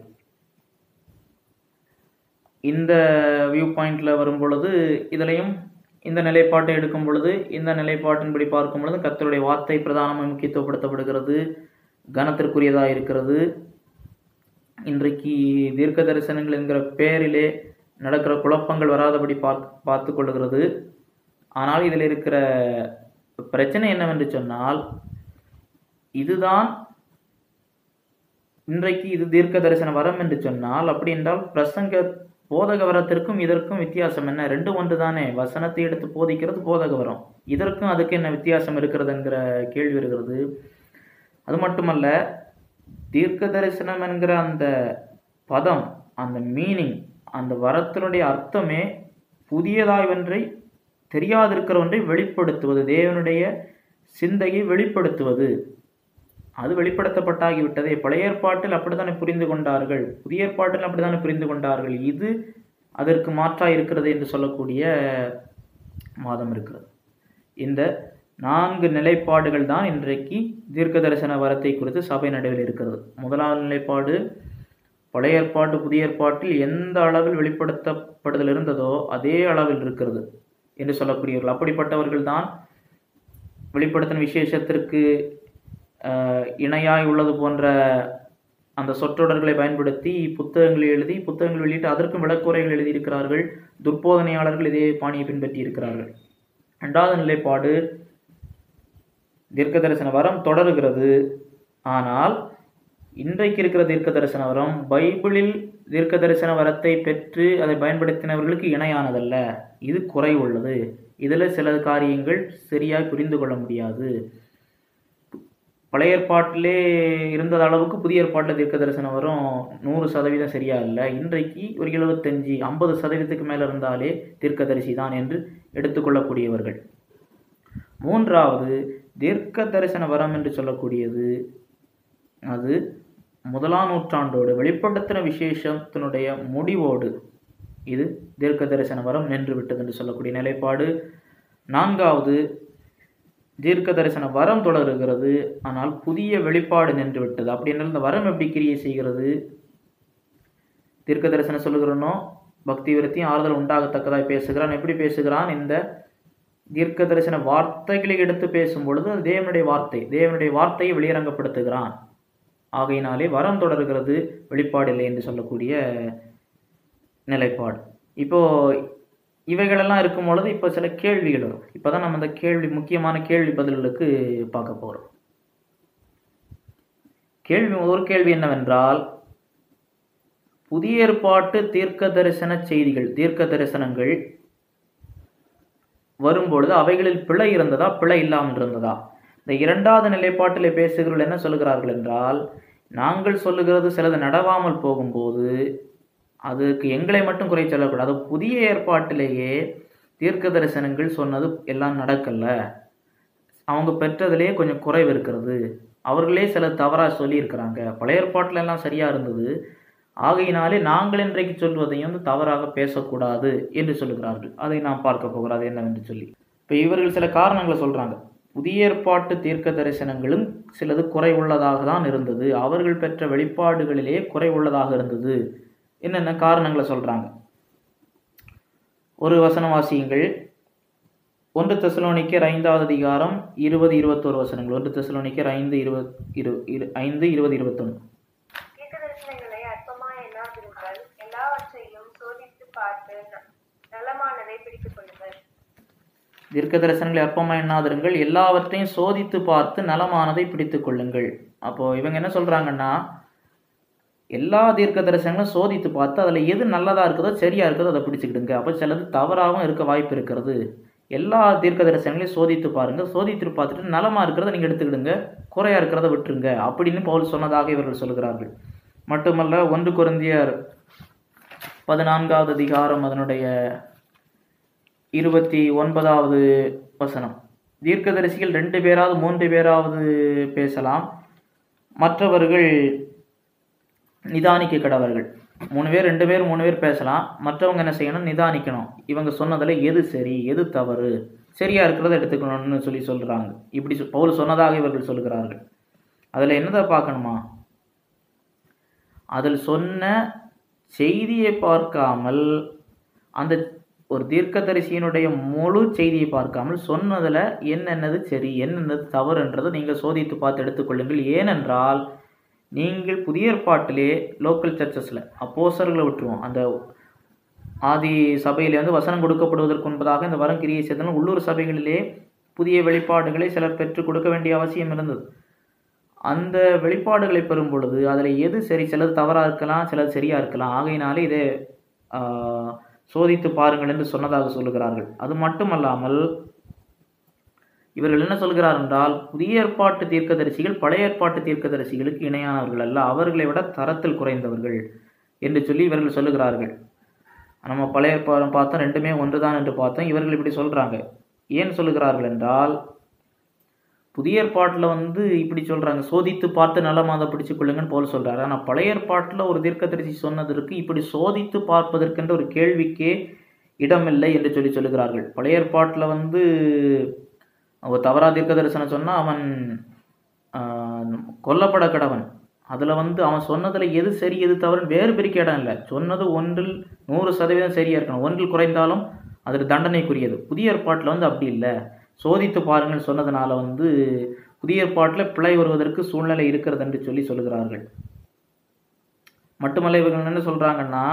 இந்த வியூ பாயிண்ட்ல வரும் பொழுது இதுலையும் இந்த நிலைப்பாட்டை எடுக்கும் பொழுது இந்த நிலைப்பாட்டின்படி பார்க்கும் பொழுது கர்த்தருடைய வார்த்தை பிரதானமாக முக்கியத்துவப்படுத்தப்படுகிறது கனத்திற்குரியதாக இருக்கிறது இன்றைக்கு தீர்க்க தரிசனங்கள் என்கிற பெயரிலே நடக்கிற குழப்பங்கள் வராதபடி பார்க் பார்த்து கொள்ளுகிறது ஆனால் இதில் இருக்கிற பிரச்சனை என்னவென்று சொன்னால் இதுதான் இன்றைக்கு இது தீர்க்க தரிசன வரம் என்று சொன்னால் அப்படி என்றால் பிரசங்க போதக வரத்திற்கும் இதற்கும் வித்தியாசம் என்ன ரெண்டு ஒன்று தானே வசனத்தை எடுத்து போதிக்கிறது போதக வரம் இதற்கும் அதுக்கு என்ன வித்தியாசம் இருக்கிறது என்கிற கேள்வி வருகிறது அது மட்டுமல்ல தீர்க்க தரிசனம் என்கிற அந்த பதம் அந்த மீனிங் அந்த வரத்தினுடைய அர்த்தமே புதியதாய் ஒன்றை தெரியாதிருக்கிற ஒன்றை வெளிப்படுத்துவது தேவனுடைய சிந்தையை வெளிப்படுத்துவது அது வெளிப்படுத்தப்பட்டாகிவிட்டதே பழைய ஏற்பாட்டில் அப்படித்தானே புரிந்து கொண்டார்கள் புதிய ஏற்பாட்டில் அப்படித்தானே புரிந்து கொண்டார்கள் இது அதற்கு மாற்றாக இருக்கிறது என்று சொல்லக்கூடிய மாதம் இருக்கிறது இந்த நான்கு நிலைப்பாடுகள் தான் இன்றைக்கு தீர்க்க தரிசன வரத்தை குறித்து சபை நடுவில் இருக்கிறது முதலாவது நிலைப்பாடு பழைய ஏற்பாட்டு புதிய ஏற்பாட்டில் எந்த அளவில் வெளிப்படுத்தப்படுதல் இருந்ததோ அதே அளவில் இருக்கிறது என்று சொல்லக்கூடியவர்கள் அப்படிப்பட்டவர்கள் தான் வெளிப்படுத்தின விசேஷத்திற்கு ஆஹ், இணையாய் உள்ளது போன்ற அந்த சொற்றொடர்களை பயன்படுத்தி புத்தகங்களை எழுதி புத்தகங்கள் வெளியிட்டு அதற்கும் விளக்குரைகள் எழுதியிருக்கிறார்கள் துர்போதனையாளர்கள் இதே பாணியை பின்பற்றி இருக்கிறார்கள் இரண்டாவது நிலைப்பாடு தீர்க்க தரிசன வரம் தொடருகிறது ஆனால் இன்றைக்கு இருக்கிற தீர்க்க தரிசன வரம் பைபிளில் தீர்க்க தரிசன வரத்தை பெற்று அதை பயன்படுத்தினவர்களுக்கு இணையானதல்ல இது குறை உள்ளது இதில் சில காரியங்கள் சரியாக புரிந்து கொள்ள முடியாது பழைய ஏற்பாட்டிலே இருந்தது அளவுக்கு புதிய ஏற்பாட்டில் தீர்க்க தரிசனம் வரும் நூறு சதவீதம் சரியா இல்லை இன்றைக்கு ஒரு எழுபத்தஞ்சு ஐம்பது சதவீதத்துக்கு மேலே இருந்தாலே தீர்க்கதரிசி தான் என்று எடுத்துக்கொள்ளக்கூடியவர்கள் மூன்றாவது தீர்க்க தரிசன வரம் என்று சொல்லக்கூடியது அது முதலாம் நூற்றாண்டோடு வெளிப்படுத்தின விசேஷத்தினுடைய முடிவோடு இது தீர்க்க தரிசன வரம் நின்று விட்டது என்று சொல்லக்கூடிய நிலைப்பாடு நான்காவது தீர்க்க தரிசன வரம் தொடருகிறது ஆனால் புதிய வெளிப்பாடு நின்று விட்டது அப்படி என்றால் இந்த வரம் எப்படி கிரியை செய்கிறது தீர்க்க தரிசனம் சொல்லுகிறனோ பக்தி விருத்தியும் ஆறுதல் உண்டாகத்தக்கதாய் பேசுகிறான் எப்படி பேசுகிறான் இந்த தீர்க்க தரிசன வார்த்தைகளை எடுத்து பேசும் பொழுது அது தேவனுடைய வார்த்தை தேவனுடைய வார்த்தையை வெளியரங்கப்படுத்துகிறான் ஆகையினாலே வரம் தொடர்கிறது வெளிப்பாடு இல்லை என்று சொல்லக்கூடிய நிலைப்பாடு இப்போ இவைகளெல்லாம் இருக்கும் பொழுது இப்போ சில கேள்விகள் வரும் இப்போ தான் நம்ம அந்த கேள்வி முக்கியமான கேள்வி பதில்களுக்கு பார்க்க போகிறோம் கேள்வி ஒரு கேள்வி என்னவென்றால் புதிய ஏற்பாட்டு தீர்க்க தரிசன செய்திகள் தீர்க்க தரிசனங்கள் வரும்பொழுது அவைகளில் பிழை இருந்ததா பிழை இல்லாமல் இருந்ததா இந்த இரண்டாவது நிலைப்பாட்டில் பேசுகிறவர்கள் என்ன சொல்லுகிறார்கள் என்றால் நாங்கள் சொல்லுகிறது சிலது நடவாமல் போகும்போது அதுக்கு எங்களை மட்டும் குறை சொல்லக்கூடாது புதிய ஏற்பாட்டிலேயே தீர்க்க தரிசனங்கள் சொன்னது எல்லாம் நடக்கல அவங்க பெற்றதிலே கொஞ்சம் குறைவு இருக்கிறது அவர்களே சில தவறாக சொல்லியிருக்கிறாங்க பழைய ஏற்பாட்டில் எல்லாம் சரியாக இருந்தது ஆகையினாலே நாங்கள் இன்றைக்கு சொல்வதையும் வந்து தவறாக பேசக்கூடாது என்று சொல்லுகிறார்கள் அதை நாம் பார்க்க போகிறோம் அது என்னவென்று சொல்லி இப்போ இவர்கள் சில காரணங்களை சொல்கிறாங்க புதிய ஏற்பாட்டு தீர்க்க தரிசனங்களும் சிலது குறை உள்ளதாக தான் இருந்தது அவர்கள் பெற்ற வெளிப்பாடுகளிலே குறை உள்ளதாக இருந்தது என்னென்ன காரணங்களை சொல்கிறாங்க ஒரு வசனம் வாசியுங்கள் ஒன்று தெசலோனிக்கர் ஐந்தாவது அதிகாரம் இருபது இருபத்தோரு வசனங்கள் ஒன்று தெசலோனிக்கர் ஐந்து இருபது இரு இரு ஐந்து இருபது இருபத்தொன்று தீர்க்க தரிசனங்களை அற்பமாய் எண்ணாதிருங்கள் எல்லாவற்றையும் சோதித்து பார்த்து ந- நலமானதை பிடித்துக் கொள்ளுங்கள் தீர்க்க தரிசனங்களை அற்பமாக எண்ணாதிருங்கள் எல்லாவற்றையும் சோதித்து பார்த்து நலமானதை பிடித்துக் கொள்ளுங்கள் அப்போ இவங்க என்ன சொல்றாங்கன்னா எல்லா தீர்க்க தரிசனங்களும் சோதித்து பார்த்து அதில் எது நல்லதா இருக்குதோ சரியா இருக்குதோ அதை பிடிச்சுக்கிடுங்க அப்போ சிலது தவறாகவும் இருக்க வாய்ப்பு இருக்கிறது எல்லா தீர்க்க தரிசனங்களையும் சோதித்து பாருங்க சோதித்து பார்த்துட்டு நலமா இருக்கிறத நீங்க எடுத்துக்கிடுங்க குறையா இருக்கிறத விட்டுருங்க அப்படின்னு பவுல் சொன்னதாக இவர்கள் சொல்கிறார்கள் மட்டுமல்ல ஒன்று குருந்தியர் பதினான்காவது அதிகாரம் அதனுடைய இருபத்தி ஒன்பதாவது வசனம் தீர்க்கதரிசிகள் ரெண்டு பேராவது மூன்று பேராவது பேசலாம் மற்றவர்கள் நிதானிக்க கடவர்கள் மூணு பேர் ரெண்டு பேர் மூணு பேர் பேசலாம் மற்றவங்க என்ன செய்யணும் நிதானிக்கணும் இவங்க சொன்னதில் எது சரி எது தவறு சரியா இருக்கிறத எடுத்துக்கணும்னு சொல்லி சொல்றாங்க இப்படி சொ- பவுல் சொன்னதாக இவர்கள் சொல்கிறார்கள் அதில் என்னதை பார்க்கணுமா அதில் சொன்ன செய்தியை பார்க்காமல் அந்த ஒரு தீர்க்கதரிசியினுடைய முழு செய்தியை பார்க்காமல் சொன்னதில் என்னென்னது சரி என்னென்னது தவறுன்றதை நீங்கள் சோதித்து பார்த்து எடுத்துக்கொள்ளுங்கள் ஏனென்றால் நீங்கள் புதிய ஏற்பாட்டிலே லோக்கல் சர்ச்சஸில் அப்போசர்களை விட்டுருவோம் அந்த ஆதி சபையிலே வந்து வசனம் கொடுக்கப்படுவதற்கு முன்பதாக இந்த வரம் கிரியை செய்தனால் உள்ளூர் சபைகளிலே புதிய வெளிப்பாடுகளை சிலர் பெற்றுக் கொடுக்க வேண்டிய அவசியம் இருந்தது அந்த வெளிப்பாடுகளை பெறும் பொழுது அதில் எது சரி சிலது தவறாக இருக்கலாம் சிலது சரியாக இருக்கலாம் ஆகையினாலே இதை ஆஹ், சோதித்து பாருங்கள் என்று சொன்னதாக சொல்லுகிறார்கள் அது மட்டுமல்லாமல் இவர்கள் என்ன சொல்கிறார் என்றால் புதிய ஏற்பாட்டு தீர்க்கதரிசிகள் பழைய ஏற்பாட்டு தீர்க்கதரிசிகளுக்கு இணையானவர்கள் அல்ல அவர்களை விட தரத்தில் குறைந்தவர்கள் என்று சொல்லி இவர்கள் சொல்லுகிறார்கள் நம்ம பழைய ஏற்பாடும் பார்த்தோம் ரெண்டுமே ஒன்றுதான் என்று பார்த்தோம் இவர்கள் இப்படி சொல்றாங்க ஏன் சொல்லுகிறார்கள் என்றால் புதிய ஏற்பாட்டில் வந்து இப்படி சொல்றாங்க சோதித்து பார்த்து நல்ல மாதம் பிடிச்சு கொள்ளுங்கன்னு போல சொல்றாரு ஆனால் பழைய ஏற்பாட்டில் ஒரு தீர்க்கதரிசி சொன்னதற்கு இப்படி சோதித்து பார்ப்பதற்கென்ற ஒரு கேள்விக்கே இடமில்லை என்று சொல்லி சொல்லுகிறார்கள் பழைய ஏற்பாட்டில் வந்து ஒரு தவறா தீர்க்க தரிசனம் சொன்னால் அவன் ஆஹ், கொல்லப்பட கடவன் அதில் வந்து அவன் சொன்னதில் எது சரி எது தவறுன்னு வேறு பிரிக்க இடம் இல்லை சொன்னது ஒன்றில் நூறு சதவீதம் சரியாக இருக்கணும் ஒன்றில் குறைந்தாலும் அது தண்டனைக்குரியது புதிய ஏற்பாட்டில் வந்து அப்படி இல்லை சோதித்து பாருங்கள் சொன்னதுனால வந்து புதிய ஏற்பாட்டில் பிழை வருவதற்கு சூழ்நிலை இருக்கிறது என்று சொல்லி சொல்லுகிறார்கள் மட்டுமல்ல இவர்கள் என்ன சொல்கிறாங்கன்னா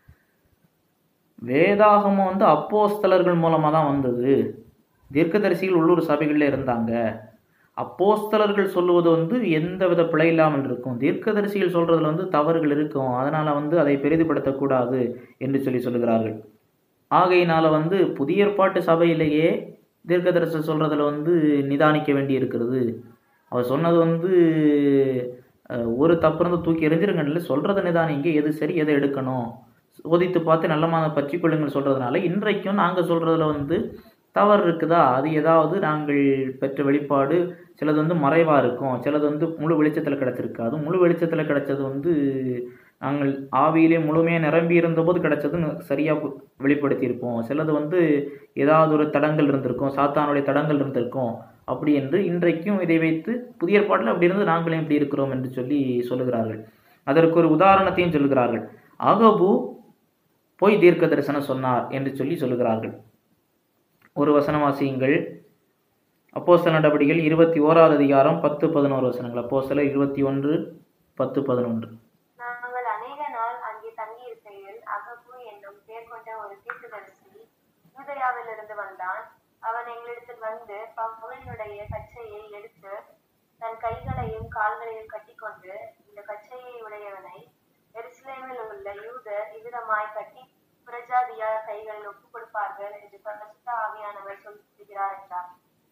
வேதாகமம் வந்து அப்போஸ்தலர்கள் மூலமாக தான் வந்தது தீர்க்கதரிசிகள் உள்ளூர் சபைகளில் இருந்தாங்க அப்போஸ்தலர்கள் சொல்லுவது வந்து எந்த வித பிழை இல்லாமல் இருக்கும் தீர்க்கதரிசிகள் சொல்றதுல வந்து தவறுகள் இருக்கும் அதனால வந்து அதை பெரிதுபடுத்தக்கூடாது என்று சொல்லி சொல்லுகிறார்கள் ஆகையினால வந்து புதிய ஏற்பாட்டு சபையிலேயே தீர்க்கதரிசி சொல்றதுல வந்து நிதானிக்க வேண்டி இருக்கிறது அவர் சொன்னது வந்து அஹ், ஒரு தப்பு இருந்து தூக்கி எறிஞ்சிருங்கன்னு சொல்றத நிதானிங்க எது சரி எதை எடுக்கணும் சோதித்து பார்த்து நல்லமான பற்றி கொள்ளுங்கள் சொல்றதுனால இன்றைக்கும் நாங்க சொல்றதுல வந்து தவறு இருக்குதா அது ஏதாவது நாங்கள் பெற்ற வெளிப்பாடு சிலது வந்து மறைவா இருக்கும் சிலது வந்து முழு வெளிச்சத்தில் கிடைச்சிருக்காது முழு வெளிச்சத்தில் கிடைச்சது வந்து நாங்கள் ஆவியிலே முழுமையாக நிரம்பி இருந்தபோது கிடைச்சதுன்னு சரியாக பு- வெளிப்படுத்தியிருப்போம் சிலது வந்து ஏதாவது ஒரு தடங்கள் இருந்திருக்கும் சாத்தானுடைய தடங்கள் இருந்திருக்கும் அப்படி என்று இன்றைக்கும் இதை வைத்து புதிய ஏற்பாட்டில் அப்படி இருந்து நாங்களும் இப்படி இருக்கிறோம் என்று சொல்லி சொல்லுகிறார்கள் அதற்கு ஒரு உதாரணத்தையும் சொல்லுகிறார்கள் ஆகபு போய் தீர்க்க தரிசனம் சொன்னார் என்று சொல்லி சொல்லுகிறார்கள் ஒரு வசனம் வாசியுங்கள் அப்போஸ்தல நடவடிக்கைகள் இருபத்தி ஓராவது அதிகாரம் பத்து பதினோரு வசனங்கள் அப்போஸ்தலர் இருபத்தி ஒன்று பத்து பதினொன்று நாங்கள் அநேக நாள் அங்கே தங்கியிருக்கையில் அகபு என்னும் பேர் கொண்ட ஒரு தீர்க்கதரிசி யூதயாவிலிருந்து வந்தான் அவன் எங்களிடத்தில் வந்து பவுலினுடைய கச்சையை எடுத்து தன் கைகளையும் கால்களையும் கட்டிக்கொண்டு இந்த கச்சையை உடையவனை எருசலேமில் உள்ள யூதர் இவ்விதமாய் கட்டி புரஜாதியார் கைகளில் ஒப்புக் கொடுப்பார்கள் என்று பரிசுத்த ஆவியானவர் சொல்லுகிறார் என்றார்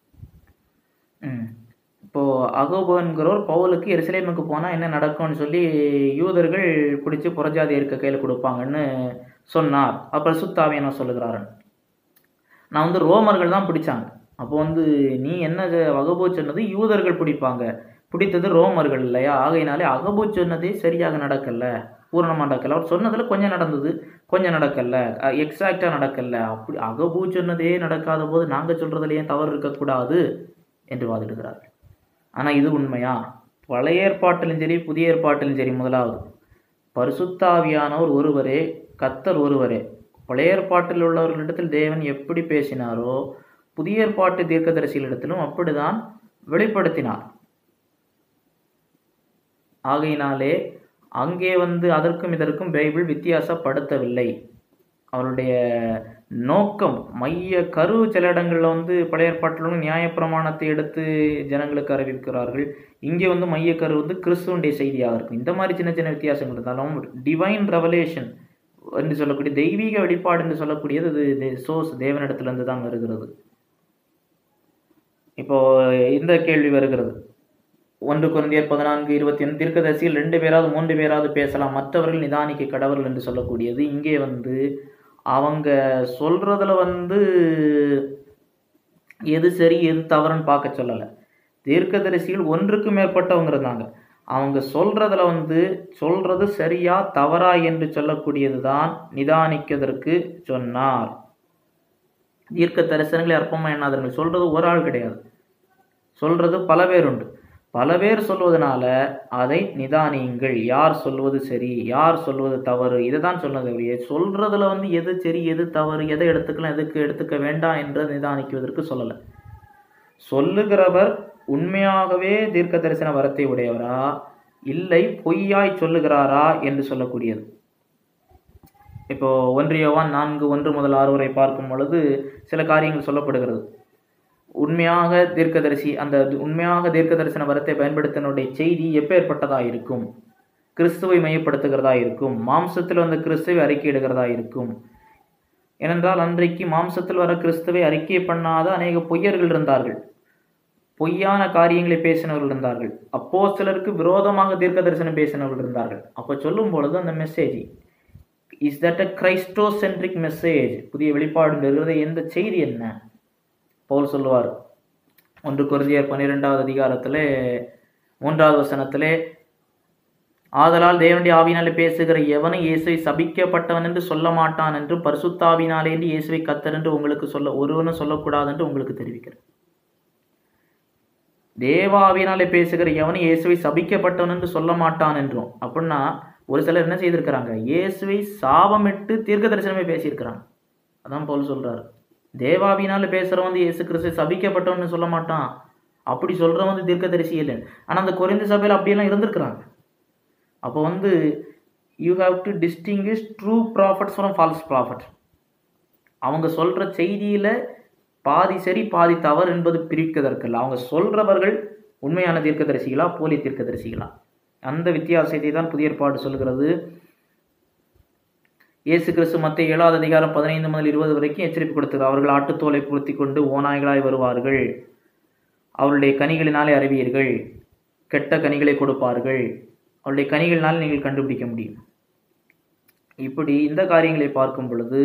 ம். இப்போ அகோபன்கிறவர் பவுலுக்கு எருசலேமுக்கு போனால் என்ன நடக்கும்னு சொல்லி யூதர்கள் பிடிச்சி புறஜாதி இருக்க கையில் கொடுப்பாங்கன்னு சொன்னார் அப்புறம் சுத்தாவியன சொல்லுகிறாரு நான் வந்து ரோமர்கள் தான் பிடிச்சாங்க அப்போ வந்து நீ என்ன அகபோ சொன்னது யூதர்கள் பிடிப்பாங்க பிடித்தது ரோமர்கள் இல்லையா ஆகையினாலே அகபோ சொன்னதே சரியாக நடக்கல பூரணமாக நடக்கல அவர் சொன்னதில் கொஞ்சம் நடந்தது கொஞ்சம் நடக்கல எக்ஸாக்டாக நடக்கல அப்படி அகபூ சொன்னதே நடக்காத போது நாங்கள் சொல்கிறதுல ஏன் தவறு இருக்கக்கூடாது என்று வாதிடுகிறார்கள் ஆனால் இது உண்மையா பழைய ஏற்பாட்டிலும் சரி புதிய ஏற்பாட்டிலும் சரி முதலாவது பரிசுத்தாவியானவர் ஒருவரே கத்தர் ஒருவரே பழைய ஏற்பாட்டில் உள்ளவர்களிடத்தில் தேவன் எப்படி பேசினாரோ புதிய ஏற்பாட்டு தீர்க்கதரிசிகளிடத்திலும் அப்படிதான் வெளிப்படுத்தினார் ஆகையினாலே அங்கே வந்து அதற்கும் இதற்கும் பைபிள் வித்தியாசப்படுத்தவில்லை அவருடைய நோக்கம் மைய கரு சில இடங்களில் வந்து பழைய ஏற்பாட்டிலும் நியாயப்பிரமாணத்தை எடுத்து ஜனங்களுக்கு அறிவிக்கிறார்கள் இங்கே வந்து மைய கரு வந்து கிறிஸ்துவனுடைய செய்தியாக இருக்கும் இந்த மாதிரி சின்ன சின்ன வித்தியாசங்கள் இருந்தாலும் டிவைன் ரெவலேஷன் என்று சொல்லக்கூடிய தெய்வீக வெளிப்பாடு என்று சொல்லக்கூடியது இது சோர்ஸ் தேவனிடத்திலிருந்து தான் வருகிறது இப்போ இந்த கேள்வி வருகிறது ஒன்று குழந்தையர் பதினான்கு இருபத்தி ஒன்று தீர்க்கதரிசியில் ரெண்டு பேராவது மூன்று பேராவது பேசலாம் மற்றவர்கள் நிதானிக்க கடவுள் என்று சொல்லக்கூடியது இங்கே வந்து அவங்க சொல்றதுல வந்து எது சரி எது தவறுன்னு பார்க்க சொல்லலை தீர்க்கதரிசியில் ஒன்றுக்கு மேற்பட்டவங்க இருந்தாங்க அவங்க சொல்றதுல வந்து சொல்றது சரியா தவறா என்று சொல்லக்கூடியது தான் நிதானிக்கதற்கு சொன்னார் தீர்க்க தரிசனங்களை அற்பமா எண்ணாதவர்கள் சொல்றது ஒரு ஆள் கிடையாது சொல்றது பல பேர் உண்டு பல பேர் சொல்வதனால அதை நிதானியுங்கள் யார் சொல்வது சரி யார் சொல்வது தவறு இதை தான் சொன்னது ஒழிய சொல்றதுல வந்து எது சரி எது தவறு எதை எடுத்துக்கலாம் எதுக்கு எடுத்துக்க வேண்டாம் என்று நிதானிக்குவதற்கு சொல்லலை சொல்லுகிறவர் உண்மையாகவே தீர்க்க தரிசன வரத்தை உடையவரா இல்லை பொய்யாய் சொல்லுகிறாரா என்று சொல்லக்கூடியது இப்போ ஒன்றியவான் நான்கு ஒன்று முதல் ஆறு வரை பார்க்கும் பொழுது சில காரியங்கள் சொல்லப்படுகிறது உண்மையாக தீர்க்கதரிசி அந்த உண்மையாக தீர்க்க தரிசன வரத்தை பயன்படுத்தினுடைய செய்தி எப்பேற்பட்டதா இருக்கும் கிறிஸ்துவை மையப்படுத்துகிறதா இருக்கும் மாம்சத்தில் வந்த கிறிஸ்துவை அறிக்கையிடுகிறதா இருக்கும் ஏனென்றால் அன்றைக்கு மாம்சத்தில் வர கிறிஸ்துவை அறிக்கை பண்ணாத அநேக பொய்யர்கள் இருந்தார்கள் பொய்யான காரியங்களை பேசினவர்கள் இருந்தார்கள் அப்போ சிலருக்கு விரோதமாக தீர்க்க தரிசனம் பேசினவர்கள் இருந்தார்கள் அப்போ சொல்லும் பொழுது அந்த message is that a Christocentric message புதிய வெளிப்பாடு பெறுவது எந்த செய்தி என்ன பவுல் சொல்லுவார் ஒன்று குருதியர் பன்னிரெண்டாவது அதிகாரத்திலே மூன்றாவது வசனத்திலே ஆதலால் தேவனுடைய ஆவினாலே பேசுகிற எவனும் இயேசுவை சபிக்கப்பட்டவன் என்று சொல்ல மாட்டான் என்றும் பரிசுத்தாவினாலே என்று இயேசுவை கத்தர் என்று உங்களுக்கு சொல்ல ஒருவனும் சொல்லக்கூடாது என்று உங்களுக்கு தெரிவிக்கிறேன் தேவாவினாலே பேசுகிற எவனும் இயேசுவை சபிக்கப்பட்டவன் என்று சொல்ல மாட்டான் என்றும் அப்படின்னா ஒரு சிலர் என்ன செய்திருக்கிறாங்க இயேசுவை சாபமிட்டு தீர்க்க தரிசனமே பேசியிருக்கிறாங்க அதான் போல் சொல்றாரு தேவாவினால பேசுறவன் வந்து இயேசு கிறிஸ்து சபிக்கப்பட்டவன்னு சொல்ல மாட்டான் அப்படி சொல்றவன் வந்து தீர்க்கதரிசி இல்லை ஆனா அந்த குறைந்த சபையில் அப்படியெல்லாம் இருந்திருக்கிறாங்க அப்போ வந்து you have to distinguish true prophets from false prophet அவங்க சொல்ற செய்தியில பாதி சரி பாதி தவறு என்பது பிரிப்பதற்கல்ல அவங்க சொல்றவர்கள் உண்மையான தீர்க்கதரிசிகளா போலி தீர்க்கதரிசிகளா அந்த வித்தியாசத்தை தான் புதிய ஏற்பாடு சொல்கிறது இயேசு கிறிஸ்து மத்திய ஏழாவது அதிகாரம் பதினைந்து முதல் இருபது வரைக்கும் எச்சரிப்பு கொடுத்தார் அவர்கள் ஆட்டுத்தோலை பொருத்தி கொண்டு ஓநாய்களாய் வருவார்கள் அவருடைய கனிகளினாலே அறிவீர்கள் கெட்ட கனிகளை கொடுப்பார்கள் அவருடைய கனிகளினால் நீங்கள் கண்டுபிடிக்க முடியும் இப்படி இந்த காரியங்களை பார்க்கும் பொழுது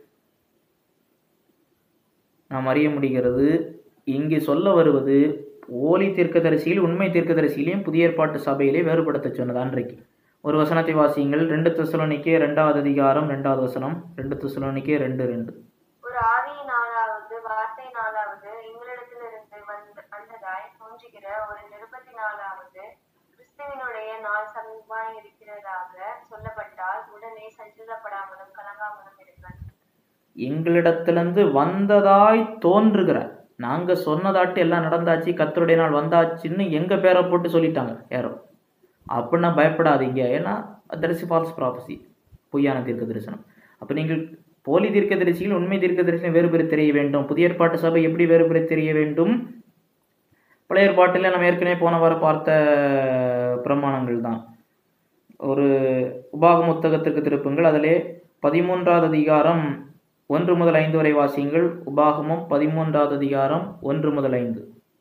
நாம் அறிய முடிகிறது இங்கே சொல்ல வருவது போலி தீர்க்கதரிசியில் உண்மை தீர்க்கதரிசியிலையும் புதிய ஏற்பாட்டு சபையிலே வேறுபடுத்த சொன்னது அன்றைக்கு ஒரு வசனத்தை வாசியுங்கள் ரெண்டு தெசலோனிக்கே ரெண்டாவது அதிகாரம் ரெண்டாவது வசனம் ரெண்டு தெசலோனிக்கே ரெண்டு ரெண்டு ஒரு ஆவியினாலாவது வார்த்தையினாலாவது எங்களிடத்திலிருந்து வந்து வந்ததாய் தோன்றுகிற ஒரு நிருபத்தினாலாவது கிறிஸ்துவினுடைய நாள் சமீபமாய் இருக்கிறதாக சொல்லப்பட்டால் உடனே சஞ்சலப்படாமலும் கலங்காமலும் இருங்கள் எங்களிடத்திலிருந்து வந்ததாய் தோன்றுகிற நாங்க சொன்னதாட்டு எல்லாம் நடந்தாச்சு கத்தருடைய நாள் வந்தாச்சுன்னு எங்க பேரை போட்டு சொல்லிட்டாங்க யாரோ அப்படின்னா பயப்படாதீங்க ஏன்னா தரிசி ஃபால்ஸ் ப்ராபசி பொய்யான தீர்க்க தரிசனம் அப்போ நீங்கள் போலி தீர்க்க தரிசியில் உண்மை தீர்க்க தரிசனம் வேறுபெற தெரிய வேண்டும் புதிய ஏற்பாட்டு சபை எப்படி வேறுபெற தெரிய வேண்டும் பழைய ஏற்பாட்டில் நம்ம ஏற்கனவே போன வாரம் பார்த்த பிரமாணங்கள் தான் ஒரு உபாகம் புத்தகத்திற்கு திருப்புங்கள் அதிலே பதிமூன்றாவது அதிகாரம் ஒன்று முதல் ஐந்து வரை வாசியுங்கள் உபாகமும் பதிமூன்றாவது அதிகாரம் ஒன்று முதல் ஐந்து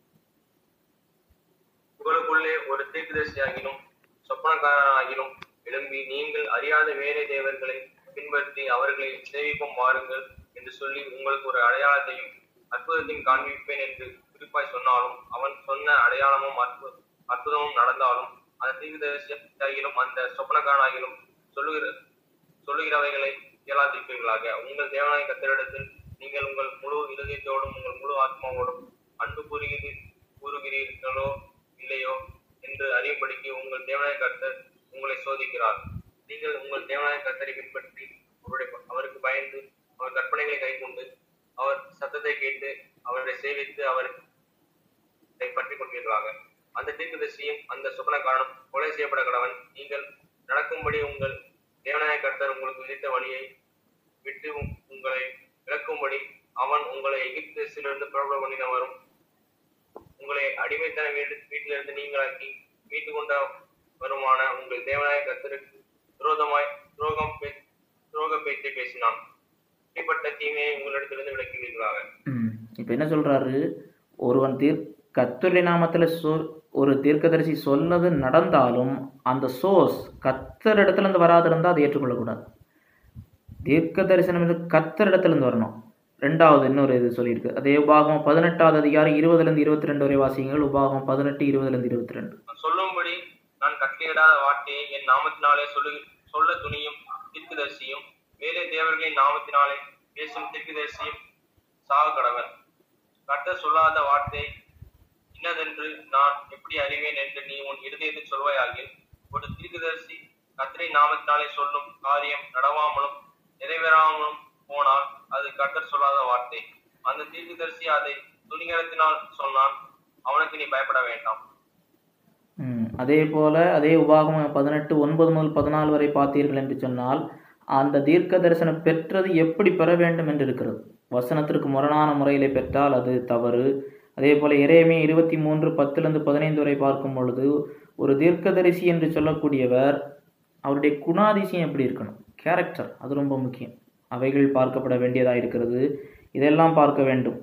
உங்களுக்குள்ளே ஒரு தீர்க்கதரிசியாகிலும் சொப்பனக்காரனாகிலும் எழும்பி நீங்கள் அறியாத வேறே தேவர்களை பின்பற்றி அவர்களை சேவிப்போம் வாருங்கள் என்று சொல்லி உங்களுக்கு ஒரு அடையாளத்தையும் அற்புதத்தையும் காண்பிப்பேன் என்று குறிப்பாய் சொன்னாலும் அவன் சொன்ன அடையாளமும் அற்பு அற்புதமும் நடந்தாலும் அந்த தீர்க்கதரிசியாகிலும் அந்த சொப்பனக்காரனாகிலும் சொல்லுகிற சொல்லுகிறவைகளை இயலாதிருப்பீர்களாக உங்கள் தேவனாய் கத்தரிடத்தில் நீங்கள் உங்கள் முழு இருதயத்தோடும் உங்கள் முழு ஆத்மாவோடும் அன்பு கூறுகிறீர் கூறுகிறீர்களோ இல்லையோ என்று அறியும்படிக்கு உங்கள் தேவனாய கர்த்தர் உங்களை சோதிக்கிறார் நீங்கள் உங்கள் தேவனாய கர்த்தரை பின்பற்றி அவருடைய அவருக்கு பயந்து அவர் கற்பனைகளை கைக்கொண்டு அவர் சத்தத்தை கேட்டு அவரை சேவித்து அவரை பற்றி கொள்வீர்களாக அந்த தீர்க்கதரிசியும் அந்த சுப்பனக்காரனும் கொலை செய்யப்பட கடவன் நீங்கள் நடக்கும்படி உங்கள் தேவனாய கர்த்தர் உங்களுக்கு விதித்த வழியை விட்டு உங்- உங்களை விளக்கும்படி அவன் உங்களை எகிப்து தேசத்திலிருந்து புறப்பட பண்ணினவரும் உங்களை அடிமைத்தன வீட்டு வீட்டிலிருந்து நீங்களாக்கி மீட்டு கொண்ட வருமான உங்கள் தேவனாய கர்த்தருக்கு விரோதமாய் துரோகம் பே- துரோக பேச்சை பேசினான் இப்படிப்பட்ட தீமையை உங்களிடத்திலிருந்து விளக்குவீர்களாக இப்போ என்ன சொல்றாரு ஒருவன் தீர் கத்துரை நாமத்தில் சொ ஒரு தீர்க்கதரிசி சொன்னது நடந்தாலும் அந்த சோர்ஸ் கத்தர் இடத்துல இருந்து வராது இருந்தால் அதை ஏற்றுக்கொள்ளக்கூடாது தீர்க்க தரிசனம் வந்து கத்தர் இடத்துல இருந்து வரணும் ரெண்டாவது இன்னொரு இது சொல்லியிருக்கு அதே உபாகம் பதினெட்டாவது அதிகாரம் இருபதுலேருந்து இருபத்தி ரெண்டு வரை வாசிங்கள் உபாகம் பதினெட்டு இருபதுலேருந்து இருபத்தி ரெண்டு சொல்லும்படி நான் கட்டளையிடாத வார்த்தையை என் நாமத்தினாலே சொல்லு சொல்ல துணியும் தீர்க்கதரிசியும் வேறே தேவர்களின் நாமத்தினாலே பேசும் தீர்க்கதரிசியும் சாக கடவன் கர்த்தர் சொல்லாத வார்த்தை இன்னதென்று நான் எப்படி அறிவேன் என்று நீ உன் இருதயத்தில் சொல்வாயாகில் ஒரு தீர்க்கதரிசி கர்த்தரை நாமத்தினாலே சொல்லும் காரியம் நடவாமலும் நிறைவேறாமலும் போனால் அது கர்த்தர் சொல்லாத வார்த்தை அந்த தீர்க்கதரிசி அதை துணிகரத்தினால் சொன்னான் அவனுக்கு நீ பயப்பட வேண்டாம் ம், அதே போல அதே உபாகமம் பதினெட்டு ஒன்பது முதல் பதினாலு வரை பார்த்தீர்கள் என்று சொன்னால் அந்த தீர்க்க தரிசனம் பெற்றது எப்படி பெற வேண்டும் என்று இருக்கிறது வசனத்திற்கு முரணான முறையிலே பெற்றால் அது தவறு அதே போல எரேமியா இருபத்தி மூன்று பத்துலேருந்து பதினைந்து வரை பார்க்கும் பொழுது ஒரு தீர்க்கதரிசி என்று சொல்லக்கூடியவர் அவருடைய குணாதிசயம் எப்படி இருக்கணும் கேரக்டர் அது ரொம்ப முக்கியம் அவைகள் பார்க்கப்பட வேண்டியதாக இருக்கிறது இதெல்லாம் பார்க்க வேண்டும்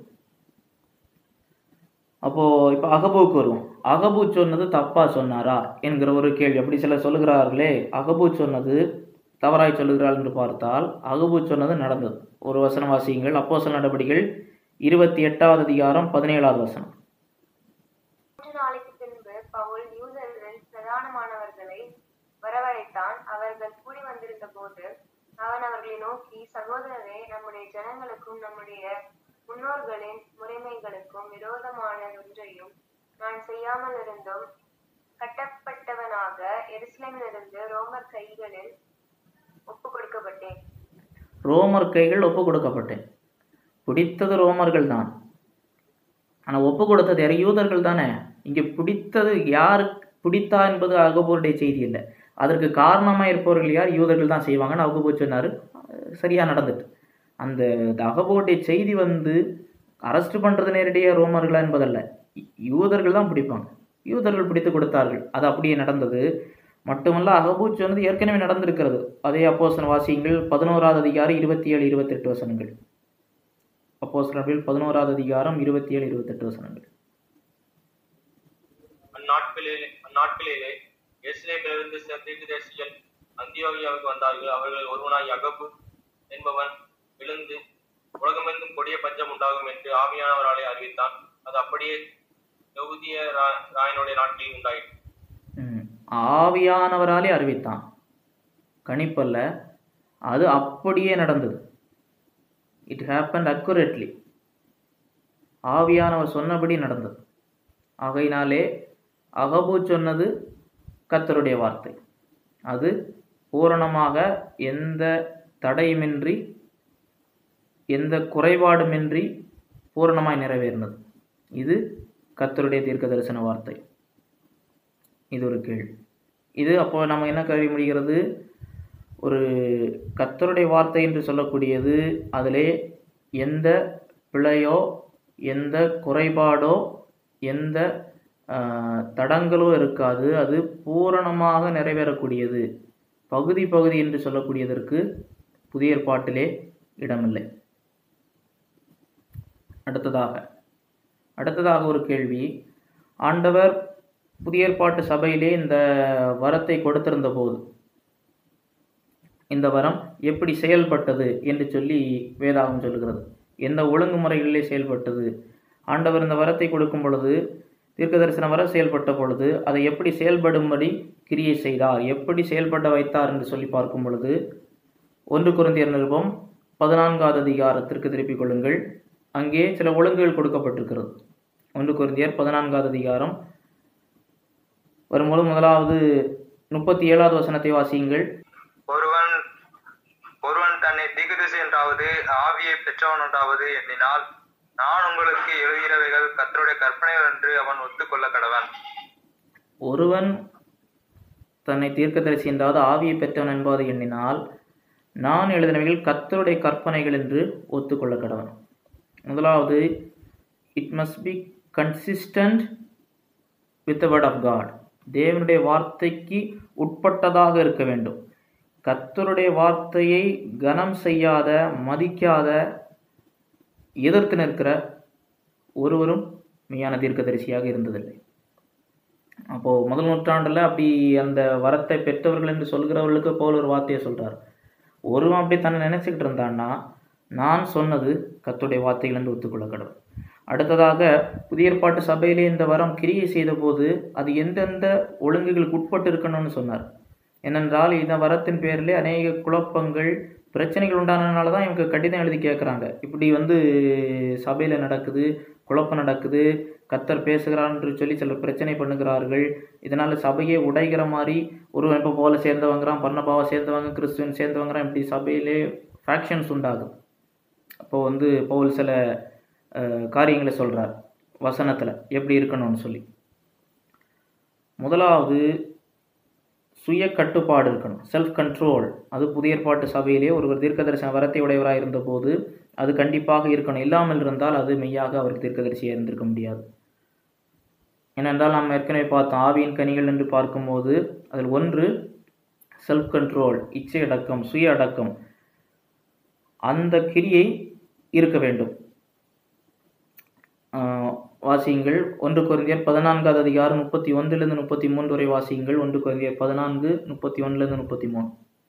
அப்போ இப்போ அகபூக்கு வருவோம் அகபூ சொன்னது தப்பா சொன்னாரா என்கிற ஒரு கேள்வி அப்படி சிலர் சொல்லுகிறார்களே அகபூ சொன்னது தவறாய் சொல்லுகிறாள் என்று பார்த்தால் அகபூ சொன்னது நடந்தது ஒரு வசனம் வாசியுங்கள் அப்போஸ்தலர் நடவடிக்கைகள் இருபத்தி எட்டாவது அதிகாரம் பதினேழாவது வசனம் மூன்று நாளைக்கு பின்பு பவுல் யூதரில் பிரதானமானவர்களை வரவழைத்தான் அவர்கள் கூடி வந்திருந்த போது அவன் அவர்களை நோக்கி சகோதரரே நம்முடைய ஜனங்களுக்கும் நம்முடைய முன்னோர்களின் முறைமைகளுக்கும் விரோதமான ஒன்றையும் நான் செய்யாமல் இருந்தும் கட்டப்பட்டவனாக எருசலேமிலிருந்து ரோமர் கைகளில் ஒப்பு கொடுக்கப்பட்டேன் ரோமர் கைகள் ஒப்பு கொடுக்கப்பட்டேன் பிடித்தது ரோமர்கள் தான் ஆனால் ஒப்பு கொடுத்தது யார் யூதர்கள் தானே இங்கே பிடித்தது யார் பிடித்தா என்பது அகபூருடைய செய்தி இல்லை அதற்கு காரணமாக இருப்பவர்கள் யார் யூதர்கள் தான் செய்வாங்கன்னு அகபூ சொன்னார் சரியாக நடந்துட்டு அந்த அகபூருடைய செய்தி வந்து அரெஸ்ட் பண்ணுறது நேரடியாக ரோமர்களா என்பதல்ல யூதர்கள் தான் பிடிப்பாங்க யூதர்கள் பிடித்து கொடுத்தார்கள் அது அப்படியே நடந்தது மட்டுமல்ல அகபூ சொன்னது ஏற்கனவே நடந்திருக்கிறது அதே அப்போசன வாசியங்கள் பதினோராவது அதிகாரம் இருபத்தி ஏழு இருபத்தெட்டு வசனங்கள் அப்போஸ்தலர்கள் பதினோராவது அதிகாரம் இருபத்தி ஏழு இருபத்தெட்டு வசனங்கள் அந்நாட்களிலே அந்நாட்களிலே எருசலேமிலிருந்து சில தீர்க்கதரிசிகள் அந்தியோகியாவுக்கு வந்தார்கள் அவர்கள் ஒருவனாய் அகபு என்பவன் விழுந்து உலகமெங்கும் கொடிய பஞ்சம் உண்டாகும் என்று ஆவியானவராலே அறிவித்தான் அது அப்படியே யெகூதிய ரா- ராயனுடைய நாட்களில் உண்டாயிற்று ம். ஆவியானவராலே அறிவித்தான் கணிப்பல்ல அது அப்படியே நடந்தது இட் ஹேப்பன் அக்குரேட்லி ஆவியானவர் சொன்னபடி நடந்தது ஆகையினாலே அகபு சொன்னது கர்த்தருடைய வார்த்தை அது பூரணமாக எந்த தடையுமின்றி எந்த குறைபாடுமின்றி பூரணமாய் நிறைவேறினது இது கர்த்தருடைய தீர்க்க தரிசன வார்த்தை இது ஒரு கேள்வி இது அப்போ நம்ம என்ன கருதி முடிகிறது ஒரு கர்த்தருடைய வார்த்தை என்று சொல்லக்கூடியது அதிலே எந்த பிழையோ எந்த குறைபாடோ எந்த ஆஹ், தடங்களோ இருக்காது அது பூரணமாக நிறைவேறக்கூடியது பகுதி பகுதி என்று சொல்லக்கூடியதற்கு புதிய ஏற்பாட்டிலே இடமில்லை அடுத்ததாக அடுத்ததாக ஒரு கேள்வி ஆண்டவர் புதிய ஏற்பாட்டு சபையிலே இந்த வரத்தை கொடுத்திருந்த போது இந்த வரம் எப்படி செயல்பட்டது என்று சொல்லி வேதாகம் சொல்லுகிறது எந்த ஒழுங்குமுறைகளிலே செயல்பட்டது ஆண்டவர் இந்த வரத்தை கொடுக்கும் பொழுது தீர்க்க தரிசன வர செயல்பட்ட பொழுது அதை எப்படி செயல்படும்படி கிரியை செய்தார் எப்படி செயல்பட வைத்தார் என்று சொல்லி பார்க்கும் பொழுது ஒன்று குருந்தியர் நிருபம் பதினான்காவது அதிகாரத்திற்கு திருப்பிக் கொள்ளுங்கள் அங்கே சில ஒழுங்குகள் கொடுக்கப்பட்டிருக்கிறது ஒன்று குருந்தியர் பதினான்காவது அதிகாரம் வரும்போது முதலாவது முப்பத்தி ஏழாவது வசனத்தை வாசியுங்கள் ஒருவன் ஒருவன் தன்னை தீர்க்கதரிசி என்றாவது ஆவியை பெற்றவன் என்றாவது எண்ணினால் நான் உங்களுக்கு எழுதுகிறவைகள் கர்த்தருடைய கற்பனைகள் என்று அவன் ஒத்துக்கொள்ள கடவன் ஒருவன் தன்னை தீர்க்கதரிசி என்றாவது ஆவியை பெற்றவன் என்பது எண்ணினால் நான் எழுதினவைகள் கர்த்தருடைய கற்பனைகள் என்று ஒத்துக்கொள்ள கடவன் முதலாவது it must be consistent with word of God தேவனுடைய வார்த்தைக்கு உட்பட்டதாக இருக்க வேண்டும் கர்த்தருடைய வார்த்தையை கனம் செய்யாத மதிக்காத எதிர்த்து நிற்கிற ஒருவரும் மெய்யான தீர்க்கதரிசியாக இருந்ததில்லை அப்போது முதல் நூற்றாண்டில் அப்படி அந்த வரத்தை பெற்றவர்கள் என்று சொல்கிறவர்களுக்கு போல் ஒரு வார்த்தையை சொல்கிறார் ஒருவன் அப்படி தன்னை நினச்சிக்கிட்டு இருந்தான்னா நான் சொன்னது கத்துடைய வார்த்தைகள் என்று ஒத்துக்கொள்ள கடவுள் அடுத்ததாக புதிய ஏற்பாட்டு சபையிலே இந்த வரம் கிரியை செய்தபோது அது எந்தெந்த ஒழுங்குகளுக்கு உட்பட்டு இருக்கணும்னு சொன்னார் ஏனென்றால் இந்த வரத்தின் பேரிலே அநேக குழப்பங்கள் பிரச்சனைகள் உண்டானதுனால தான் இவங்க கடிதம் எழுதி கேட்குறாங்க இப்படி வந்து சபையில் நடக்குது குழப்பம் நடக்குது கத்தர் பேசுகிறான்னு சொல்லி சிலர் பிரச்சனை பண்ணுகிறார்கள் இதனால் சபையே உடைகிற மாதிரி ஒரு இப்போ போல சேர்ந்தவங்கிறான் பர்ணபாவை சேர்ந்தவங்க கிறிஸ்துவன் சேர்ந்தவங்கிறான் இப்படி சபையிலே ஃபேக்ஷன்ஸ் உண்டாகும் அப்போது வந்து பவுல் சில அஹ், காரியங்களை சொல்கிறார் வசனத்தில் எப்படி இருக்கணும்னு சொல்லி முதலாவது சுய கட்டுப்பாடு இருக்கணும் செல்ஃப் கண்ட்ரோல் அது புதிய ஏற்பாட்டு சபையிலே ஒருவர் தீர்க்கதரிசன வரத்தை உடையவராக இருந்தபோது அது கண்டிப்பாக இருக்கணும் இல்லாமல் இருந்தால் அது மெய்யாக அவருக்கு தீர்க்கதரிசியாக இருந்திருக்க முடியாது ஏனென்றால் நாம் ஏற்கனவே பார்த்தோம் ஆவியின் கனிகள் என்று பார்க்கும்போது அதில் ஒன்று செல்ஃப் கண்ட்ரோல் இச்சை அடக்கம் சுய அடக்கம் அந்த கிரியை இருக்க வேண்டும் ஆஹ் வாசியுங்கள் ஒன்று குறைந்தியர் பதினான்காவது அதிகாரம் முப்பத்தி ஒன்றிலிருந்து முப்பத்தி மூன்று வரை வாசியுங்கள் ஒன்று குறைந்தியர் பதினான்கு முப்பத்தி ஒன்றிலிருந்து முப்பத்தி மூணு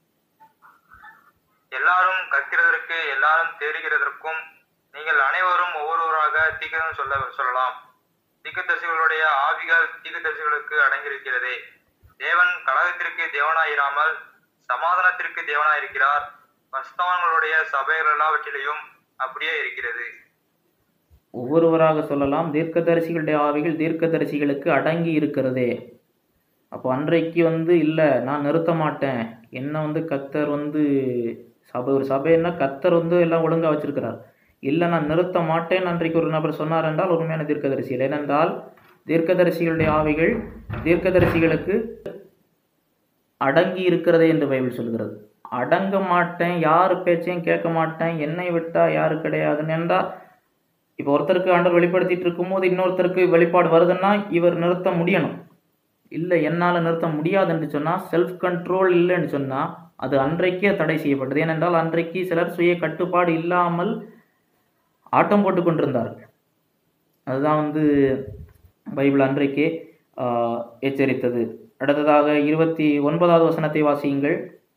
எல்லாரும் கற்கிறதற்கு எல்லாரும் தேறுகிறதற்கும் நீங்கள் அனைவரும் ஒவ்வொருவராக தீர்க்கதம் சொல்ல சொல்லலாம் தீர்க்கதரிசிகளுடைய ஆவிகள் தீர்க்கதரிசிகளுக்கு அடங்கியிருக்கிறதே தேவன் கழகத்திற்கு தேவனாயிராமல் சமாதானத்திற்கு தேவனாயிருக்கிறார் வஸ்தவங்களுடைய சபைகள் எல்லாவற்றிலையும் அப்படியே இருக்கிறது ஒவ்வொருவராக சொல்லலாம் தீர்க்கதரிசிகளுடைய ஆவிகள் தீர்க்கதரிசிகளுக்கு அடங்கி இருக்கிறதே அப்போ அன்றைக்கு வந்து இல்லை நான் நிறுத்த மாட்டேன் என்ன வந்து கத்தர் வந்து சபை ஒரு சபைன்னா கத்தர் வந்து எல்லாம் ஒழுங்காக வச்சிருக்கிறார் இல்லை நான் நிறுத்த மாட்டேன் அன்றைக்கு ஒரு நபர் சொன்னார் என்றால் உண்மையான தீர்க்கதரிசிகள் ஏனென்றால் தீர்க்கதரிசிகளுடைய ஆவிகள் தீர்க்கதரிசிகளுக்கு அடங்கி இருக்கிறதே என்று பைபிள் சொல்கிறது அடங்க மாட்டேன் யார் பேச்சையும் கேட்க மாட்டேன் என்னை விட்டா யாரு கிடையாதுன்னு என்றால் இப்போ ஒருத்தருக்கு ஆண்டவர் வெளிப்படுத்திட்டு இருக்கும்போது இன்னொருத்தருக்கு வெளிப்பாடு வருதுன்னா இவர் நிறுத்த முடியணும் இல்லை என்னால் நிறுத்த முடியாது என்று சொன்னால் செல்ஃப் கண்ட்ரோல் இல்லைன்னு சொன்னால் அது அன்றைக்கே தடை செய்யப்பட்டது ஏனென்றால் அன்றைக்கு சிலர் சுய கட்டுப்பாடு இல்லாமல் ஆட்டம் போட்டு கொண்டிருந்தார்கள் அதுதான் வந்து பைபிள் அன்றைக்கே ஆஹ், எச்சரித்தது அடுத்ததாக இருபத்தி ஒன்பதாவது வசனத்தை வாசியுங்கள்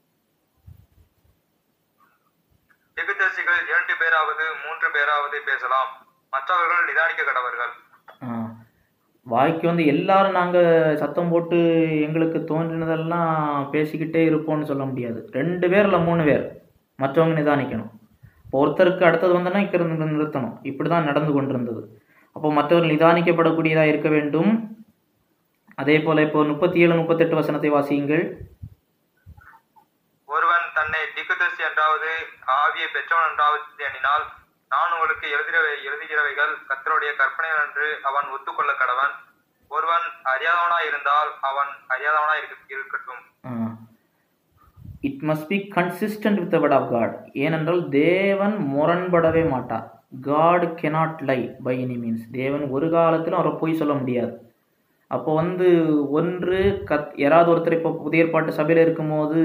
தீர்க்கதரிசிகள் இரண்டு பேராவது மூன்று பேராவது பேசலாம் மற்றவர்கள் நிதானிக்க கடவர்கள் ஆ. வாய்க்கு வந்து எல்லாரும் நாங்கள் சத்தம் போட்டு எங்களுக்கு தோன்றினதெல்லாம் பேசிக்கிட்டே இருப்போம்னு சொல்ல முடியாது ரெண்டு பேர் இல்லை மூணு பேர் மற்றவங்க நிதானிக்கணும் இப்போ ஒருத்தருக்கு அடுத்தது வந்தோன்னா இங்கிருந்து நிறுத்தணும் இப்படி தான் நடந்து கொண்டிருந்தது அப்போ மற்றவர்கள் நிதானிக்கப்படக்கூடியதாக இருக்க வேண்டும் அதே போல் இப்போ முப்பத்தி ஏழு முப்பத்தெட்டு வசனத்தை வாசியுங்கள் ஒருவன் தன்னை தீர்க்கதரிசி என்றாவது ஆவியை பெற்றவன் என்றாவது எண்ணினால் நான் உங்களுக்கு எழுதுகிறவை எழுதுகிறவைகள் கர்த்தருடைய கற்பனைகள் என்று அவன் ஒத்துக்கொள்ள கடவன் ஒருவன் அறியாதவனாய் இருந்தால் அவன் அறியாதவனாய் இருக்க- இருக்கட்டும் it must be consistent with word of God ஏனென்றால் தேவன் முரண்படவே மாட்டார் God cannot lie by any means தேவன் ஒரு காலத்திலும் அவரை போய் சொல்ல முடியாது அப்போ வந்து ஒன்று கத் யாராவது ஒருத்தர் இப்போ புதிய ஏற்பாட்டு சபையில் இருக்கும்போது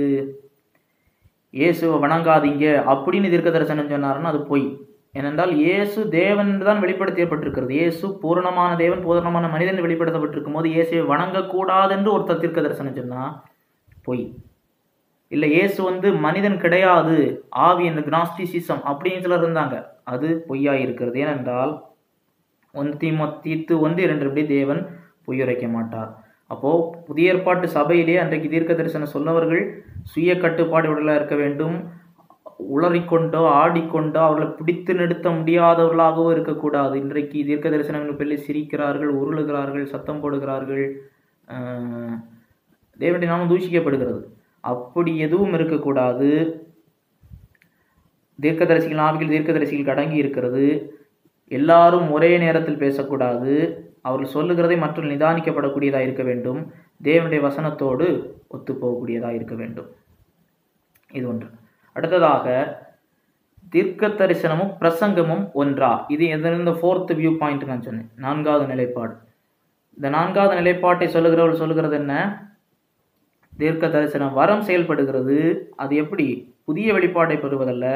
இயேசுவை வணங்காதீங்க அப்படின்னு தீர்க்க தரிசனம் சொன்னாருன்னா அது பொய் ஏனென்றால் இயேசு தேவன் என்று தான் வெளிப்படுத்தப்பட்டிருக்கிறது இயேசு பூரணமான தேவன் பூரணமான மனிதன் வெளிப்படுத்தப்பட்டிருக்கும் போது இயேசுவை வணங்கக்கூடாது என்று ஒருத்தர் தீர்க்க தரிசனம் சொன்னா பொய் இல்லை இயேசு வந்து மனிதன் கிடையாது ஆவி இந்த கினாஸ்டிசிசம் அப்படின்னு சிலர் இருந்தாங்க அது பொய்யா இருக்கிறது ஏனென்றால் ஒன் தீமோ தீத்து ஒன்று இரண்டு தேவன் பொய்யுரைக்க மாட்டார் அப்போ புதிய ஏற்பாட்டு சபையிலே அன்றைக்கு தீர்க்க தரிசனம் சொன்னவர்கள் சுய கட்டுப்பாடு உடலாக இருக்க வேண்டும் உளறிக்கொண்டோ ஆடிக்கொண்டோ அவர்களை பிடித்து நிறுத்த முடியாதவர்களாகவும் இருக்கக்கூடாது இன்றைக்கு தீர்க்க தரிசனங்கள் சொல்லி சிரிக்கிறார்கள் உருளுகிறார்கள் சத்தம் போடுகிறார்கள் ஆஹ், தேவனுடைய நாமம் தூஷிக்கப்படுகிறது அப்படி எதுவும் இருக்கக்கூடாது தீர்க்கதரிசிகள் ஆவிகள் தீர்க்கதரிசிகளுக்கு அடங்கி இருக்கிறது எல்லாரும் ஒரே நேரத்தில் பேசக்கூடாது அவர்கள் சொல்லுகிறதை மற்றொரு நிதானிக்கப்படக்கூடியதாக இருக்க வேண்டும் தேவனுடைய வசனத்தோடு ஒத்துப்போகக்கூடியதாக இருக்க வேண்டும் இது ஒன்று அடுத்ததாக தீர்க்க தரிசனமும் பிரசங்கமும் ஒன்றா இது எதிர்ந்த ஃபோர்த் வியூ பாயிண்ட் நான் சொன்னேன் நான்காவது நிலைப்பாடு இந்த நான்காவது நிலைப்பாட்டை சொல்லுகிறவர்கள் சொல்லுகிறது என்ன தீர்க்க தரிசனம் வரம் செயல்படுகிறது அது எப்படி புதிய வெளிப்பாட்டை பெறுவதல்ல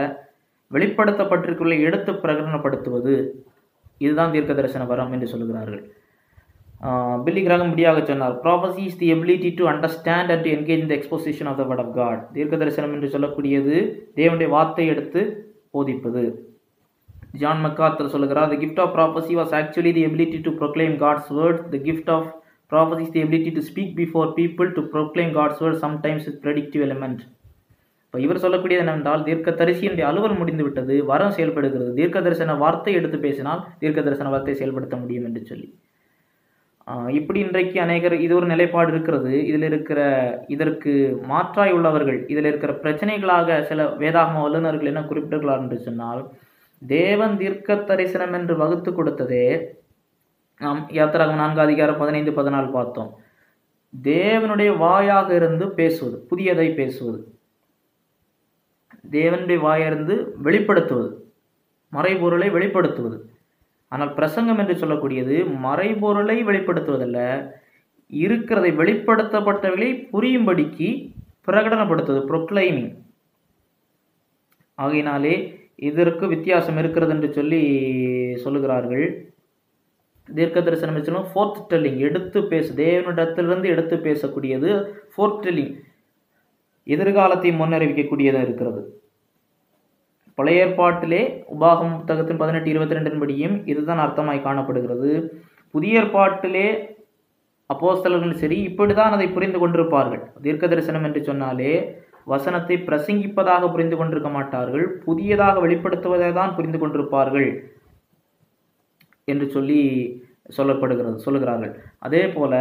வெளிப்படுத்தப்பட்டிருக்குள்ள எடுத்து பிரகடனப்படுத்துவது இதுதான் தீர்க்க தரிசன வரம் என்று சொல்லுகிறார்கள் பில்லி கிரகம் இப்படியாக சொன்னார் prophecy is the ability to understand and to engage இந்த exposition of the word of God தீர்க்க தரிசனம் என்று சொல்லக்கூடியது தேவனுடைய வார்த்தை எடுத்து போதிப்பது ஜான் மெக்கார்த்தர் சொல்லுகிறார் the gift of prophecy was actually the ability to proclaim God's word the gift of prophecy is the ability to speak before people to proclaim God's word sometimes with predictive element இப்போ இவர் சொல்லக்கூடியது என்னவென்றால் தீர்க்க தரிசியினுடைய அலுவல் முடிந்து விட்டது வரம் செயல்படுகிறது தீர்க்க தரிசன வார்த்தை எடுத்து பேசினால் தீர்க்க தரிசன வார்த்தை செயல்படுத்த முடியும் என்று சொல்லி ஆஹ் இப்படி இன்றைக்கு அநேகர் இது ஒரு நிலைப்பாடு இருக்கிறது இதில் இருக்கிற இதற்கு மாற்றாய் உள்ளவர்கள் இதில் இருக்கிற பிரச்சனைகளாக சில வேதாகம வல்லுநர்கள் என்ன குறிப்பிட்டிருக்கிறார் என்று சொன்னால் தேவன் தீர்க்க தரிசனம் என்று வகுத்து கொடுத்ததே நாம் யாத்திராகம் நான்கு அதிகாரம் பதினைந்து பதினாலு பார்த்தோம் தேவனுடைய வாயாக இருந்து பேசுவது புதியதை பேசுவது தேவனுடைய வாயிலிருந்து வெளிப்படுத்துவது மறைபொருளை வெளிப்படுத்துவது ஆனால் பிரசங்கம் என்று சொல்லக்கூடியது மறைபொருளை வெளிப்படுத்துவதல்ல இருக்கிறதை வெளிப்படுத்தப்பட்டவைகளை புரியும்படிக்கு பிரகடனப்படுத்துவது ப்ரொக்ளைமிங் ஆகையினாலே இதற்கு வித்தியாசம் இருக்கிறது என்று சொல்லி சொல்லுகிறார்கள் தீர்க்க தரிசனம் சொல்லும் ஃபோர்த் டெல்லிங் எடுத்து பேசு தேவனிடத்திலிருந்து எடுத்து பேசக்கூடியது ஃபோர்த் டெல்லிங் எதிர்காலத்தை முன்னறிவிக்கக்கூடியதாக இருக்கிறது பழைய ஏற்பாட்டிலே உபாகம் புத்தகத்தின் பதினெட்டு இருபத்தி ரெண்டின் படியும் இதுதான் அர்த்தமாய் காணப்படுகிறது புதிய ஏற்பாட்டிலே அப்போஸ்தலர்கள் சரி இப்படிதான் அதை புரிந்து கொண்டிருப்பார்கள் தீர்க்க தரிசனம் என்று சொன்னாலே வசனத்தை பிரசங்கிப்பதாக புரிந்து கொண்டிருக்க மாட்டார்கள் புதியதாக வெளிப்படுத்துவதை தான் புரிந்து கொண்டிருப்பார்கள் என்று சொல்லி சொல்லப்படுகிறது சொல்லுகிறார்கள் அதே போல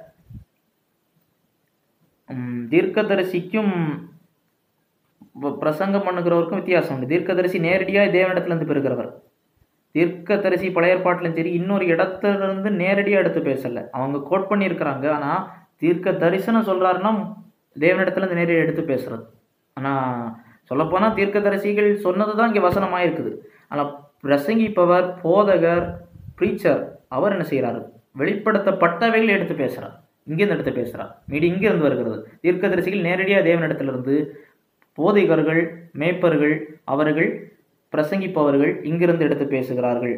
ம், தீர்க்கதரிசிக்கும் ப- பிரசங்கம் பண்ணுகிறவருக்கும் வித்தியாசம் உண்டு தீர்க்கதரிசி நேரடியாக தேவனிடத்திலிருந்து பெறுகிறவர் தீர்க்கதரிசி பழைய ஏற்பாட்டிலும் சரி இன்னொரு இடத்துல இருந்து நேரடியாக எடுத்து பேசல அவங்க கோட் பண்ணியிருக்கிறாங்க ஆனால் தீர்க்க தரிசனம் சொல்றாருன்னா தேவனிடத்துலேருந்து நேரடியாக எடுத்து பேசுறது ஆனால் சொல்லப்போனால் தீர்க்கதரிசிகள் சொன்னது தான் இங்கே வசனமாக இருக்குது ஆனால் பிரசங்கிப்பவர் போதகர் ப்ரீச்சர் அவர் என்ன செய்கிறாரு வெளிப்படுத்தப்பட்டவைகளை எடுத்து பேசுகிறார் இங்கேருந்து எடுத்து பேசுகிறார் மீடி இங்கிருந்து வருகிறது தீர்க்கதரிசிகள் நேரடியாக தேவனிடத்திலிருந்து போதிகர்கள் மேய்ப்பர்கள் அவர்கள் பிரசங்கிப்பவர்கள் இங்கிருந்து எடுத்து பேசுகிறார்கள்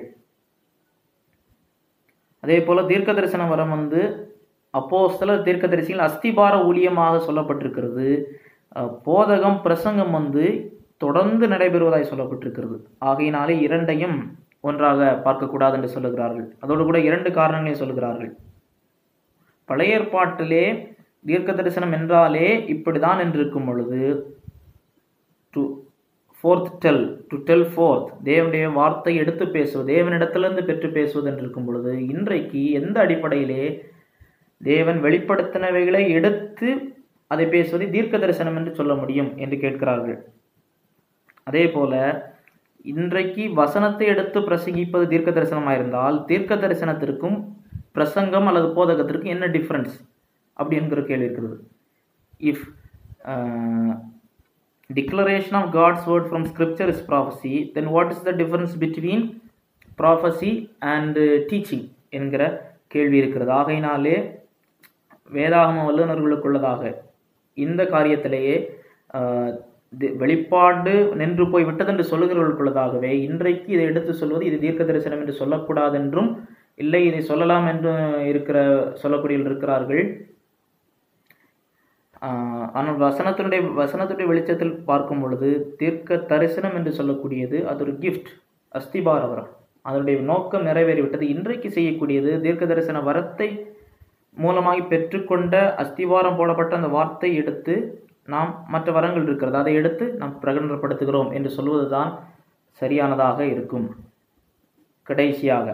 அதே போல தீர்க்க தரிசன வரம் வந்து அப்போஸ்தலர் தீர்க்கதரிசிகள் அஸ்திபார ஊழியமாக சொல்லப்பட்டிருக்கிறது அஹ், போதகம் பிரசங்கம் வந்து தொடர்ந்து நடைபெறுவதாய் சொல்லப்பட்டிருக்கிறது ஆகையினாலே இரண்டையும் ஒன்றாக பார்க்கக்கூடாது என்று சொல்லுகிறார்கள் அதோடு கூட இரண்டு காரணங்களை சொல்லுகிறார்கள் பழைய ஏற்பாட்டிலே தீர்க்க தரிசனம் என்றாலே இப்படிதான் என்று இருக்கும் பொழுது to forth tell to tell forth தேவனுடைய வார்த்தை எடுத்து பேசுவது தேவனிடத்திலிருந்து பெற்று பேசுவது என்று இருக்கும் பொழுது இன்றைக்கு எந்த அடிப்படையிலே தேவன் வெளிப்படுத்தினவைகளை எடுத்து அதை பேசுவதை தீர்க்க தரிசனம் என்று சொல்ல முடியும் என்று கேட்கிறார்கள் அதே போல இன்றைக்கு வசனத்தை எடுத்து பிரசங்கிப்பது தீர்க்க தரிசனமாயிருந்தால் தீர்க்க தரிசனத்திற்கும் பிரசங்கம் அல்லது போதகத்திற்கும் என்ன டிஃப்ரென்ஸ் அப்படிங்கிற கேள்வி இருக்கிறது if declaration of God's word from scripture is prophecy, then what is the difference between prophecy and uh, teaching என்கிற கேள்வி இருக்கிறது ஆகையினாலே வேதாகம வல்லுநர்களுக்குள்ளதாக இந்த காரியத்திலேயே ஆஹ், தி- வெளிப்பாடு நின்று போய் விட்டது என்று சொல்லுகிறவர்களுக்குள்ளதாகவே இன்றைக்கு இதை எடுத்து சொல்வது இது தீர்க்க தரிசனம் என்று சொல்லக்கூடாது என்றும் இல்லை இதை சொல்லலாம் என்று இருக்கிற சொல்லக்கூடியவர்கள் இருக்கிறார்கள் ஆஹ் ஆனால் வசனத்தினுடைய வசனத்துடைய வெளிச்சத்தில் பார்க்கும் பொழுது தீர்க்க தரிசனம் என்று சொல்லக்கூடியது அது ஒரு கிஃப்ட் அஸ்திபார வரம் அதனுடைய நோக்கம் நிறைவேறிவிட்டது இன்றைக்கு செய்யக்கூடியது தீர்க்க தரிசன வரத்தை மூலமாகி பெற்றுக்கொண்ட அஸ்திவாரம் போடப்பட்ட அந்த வார்த்தை எடுத்து நாம் மற்ற வரங்கள் இருக்கிறது அதை எடுத்து நாம் பிரகடனப்படுத்துகிறோம் என்று சொல்வதுதான் சரியானதாக இருக்கும் கடைசியாக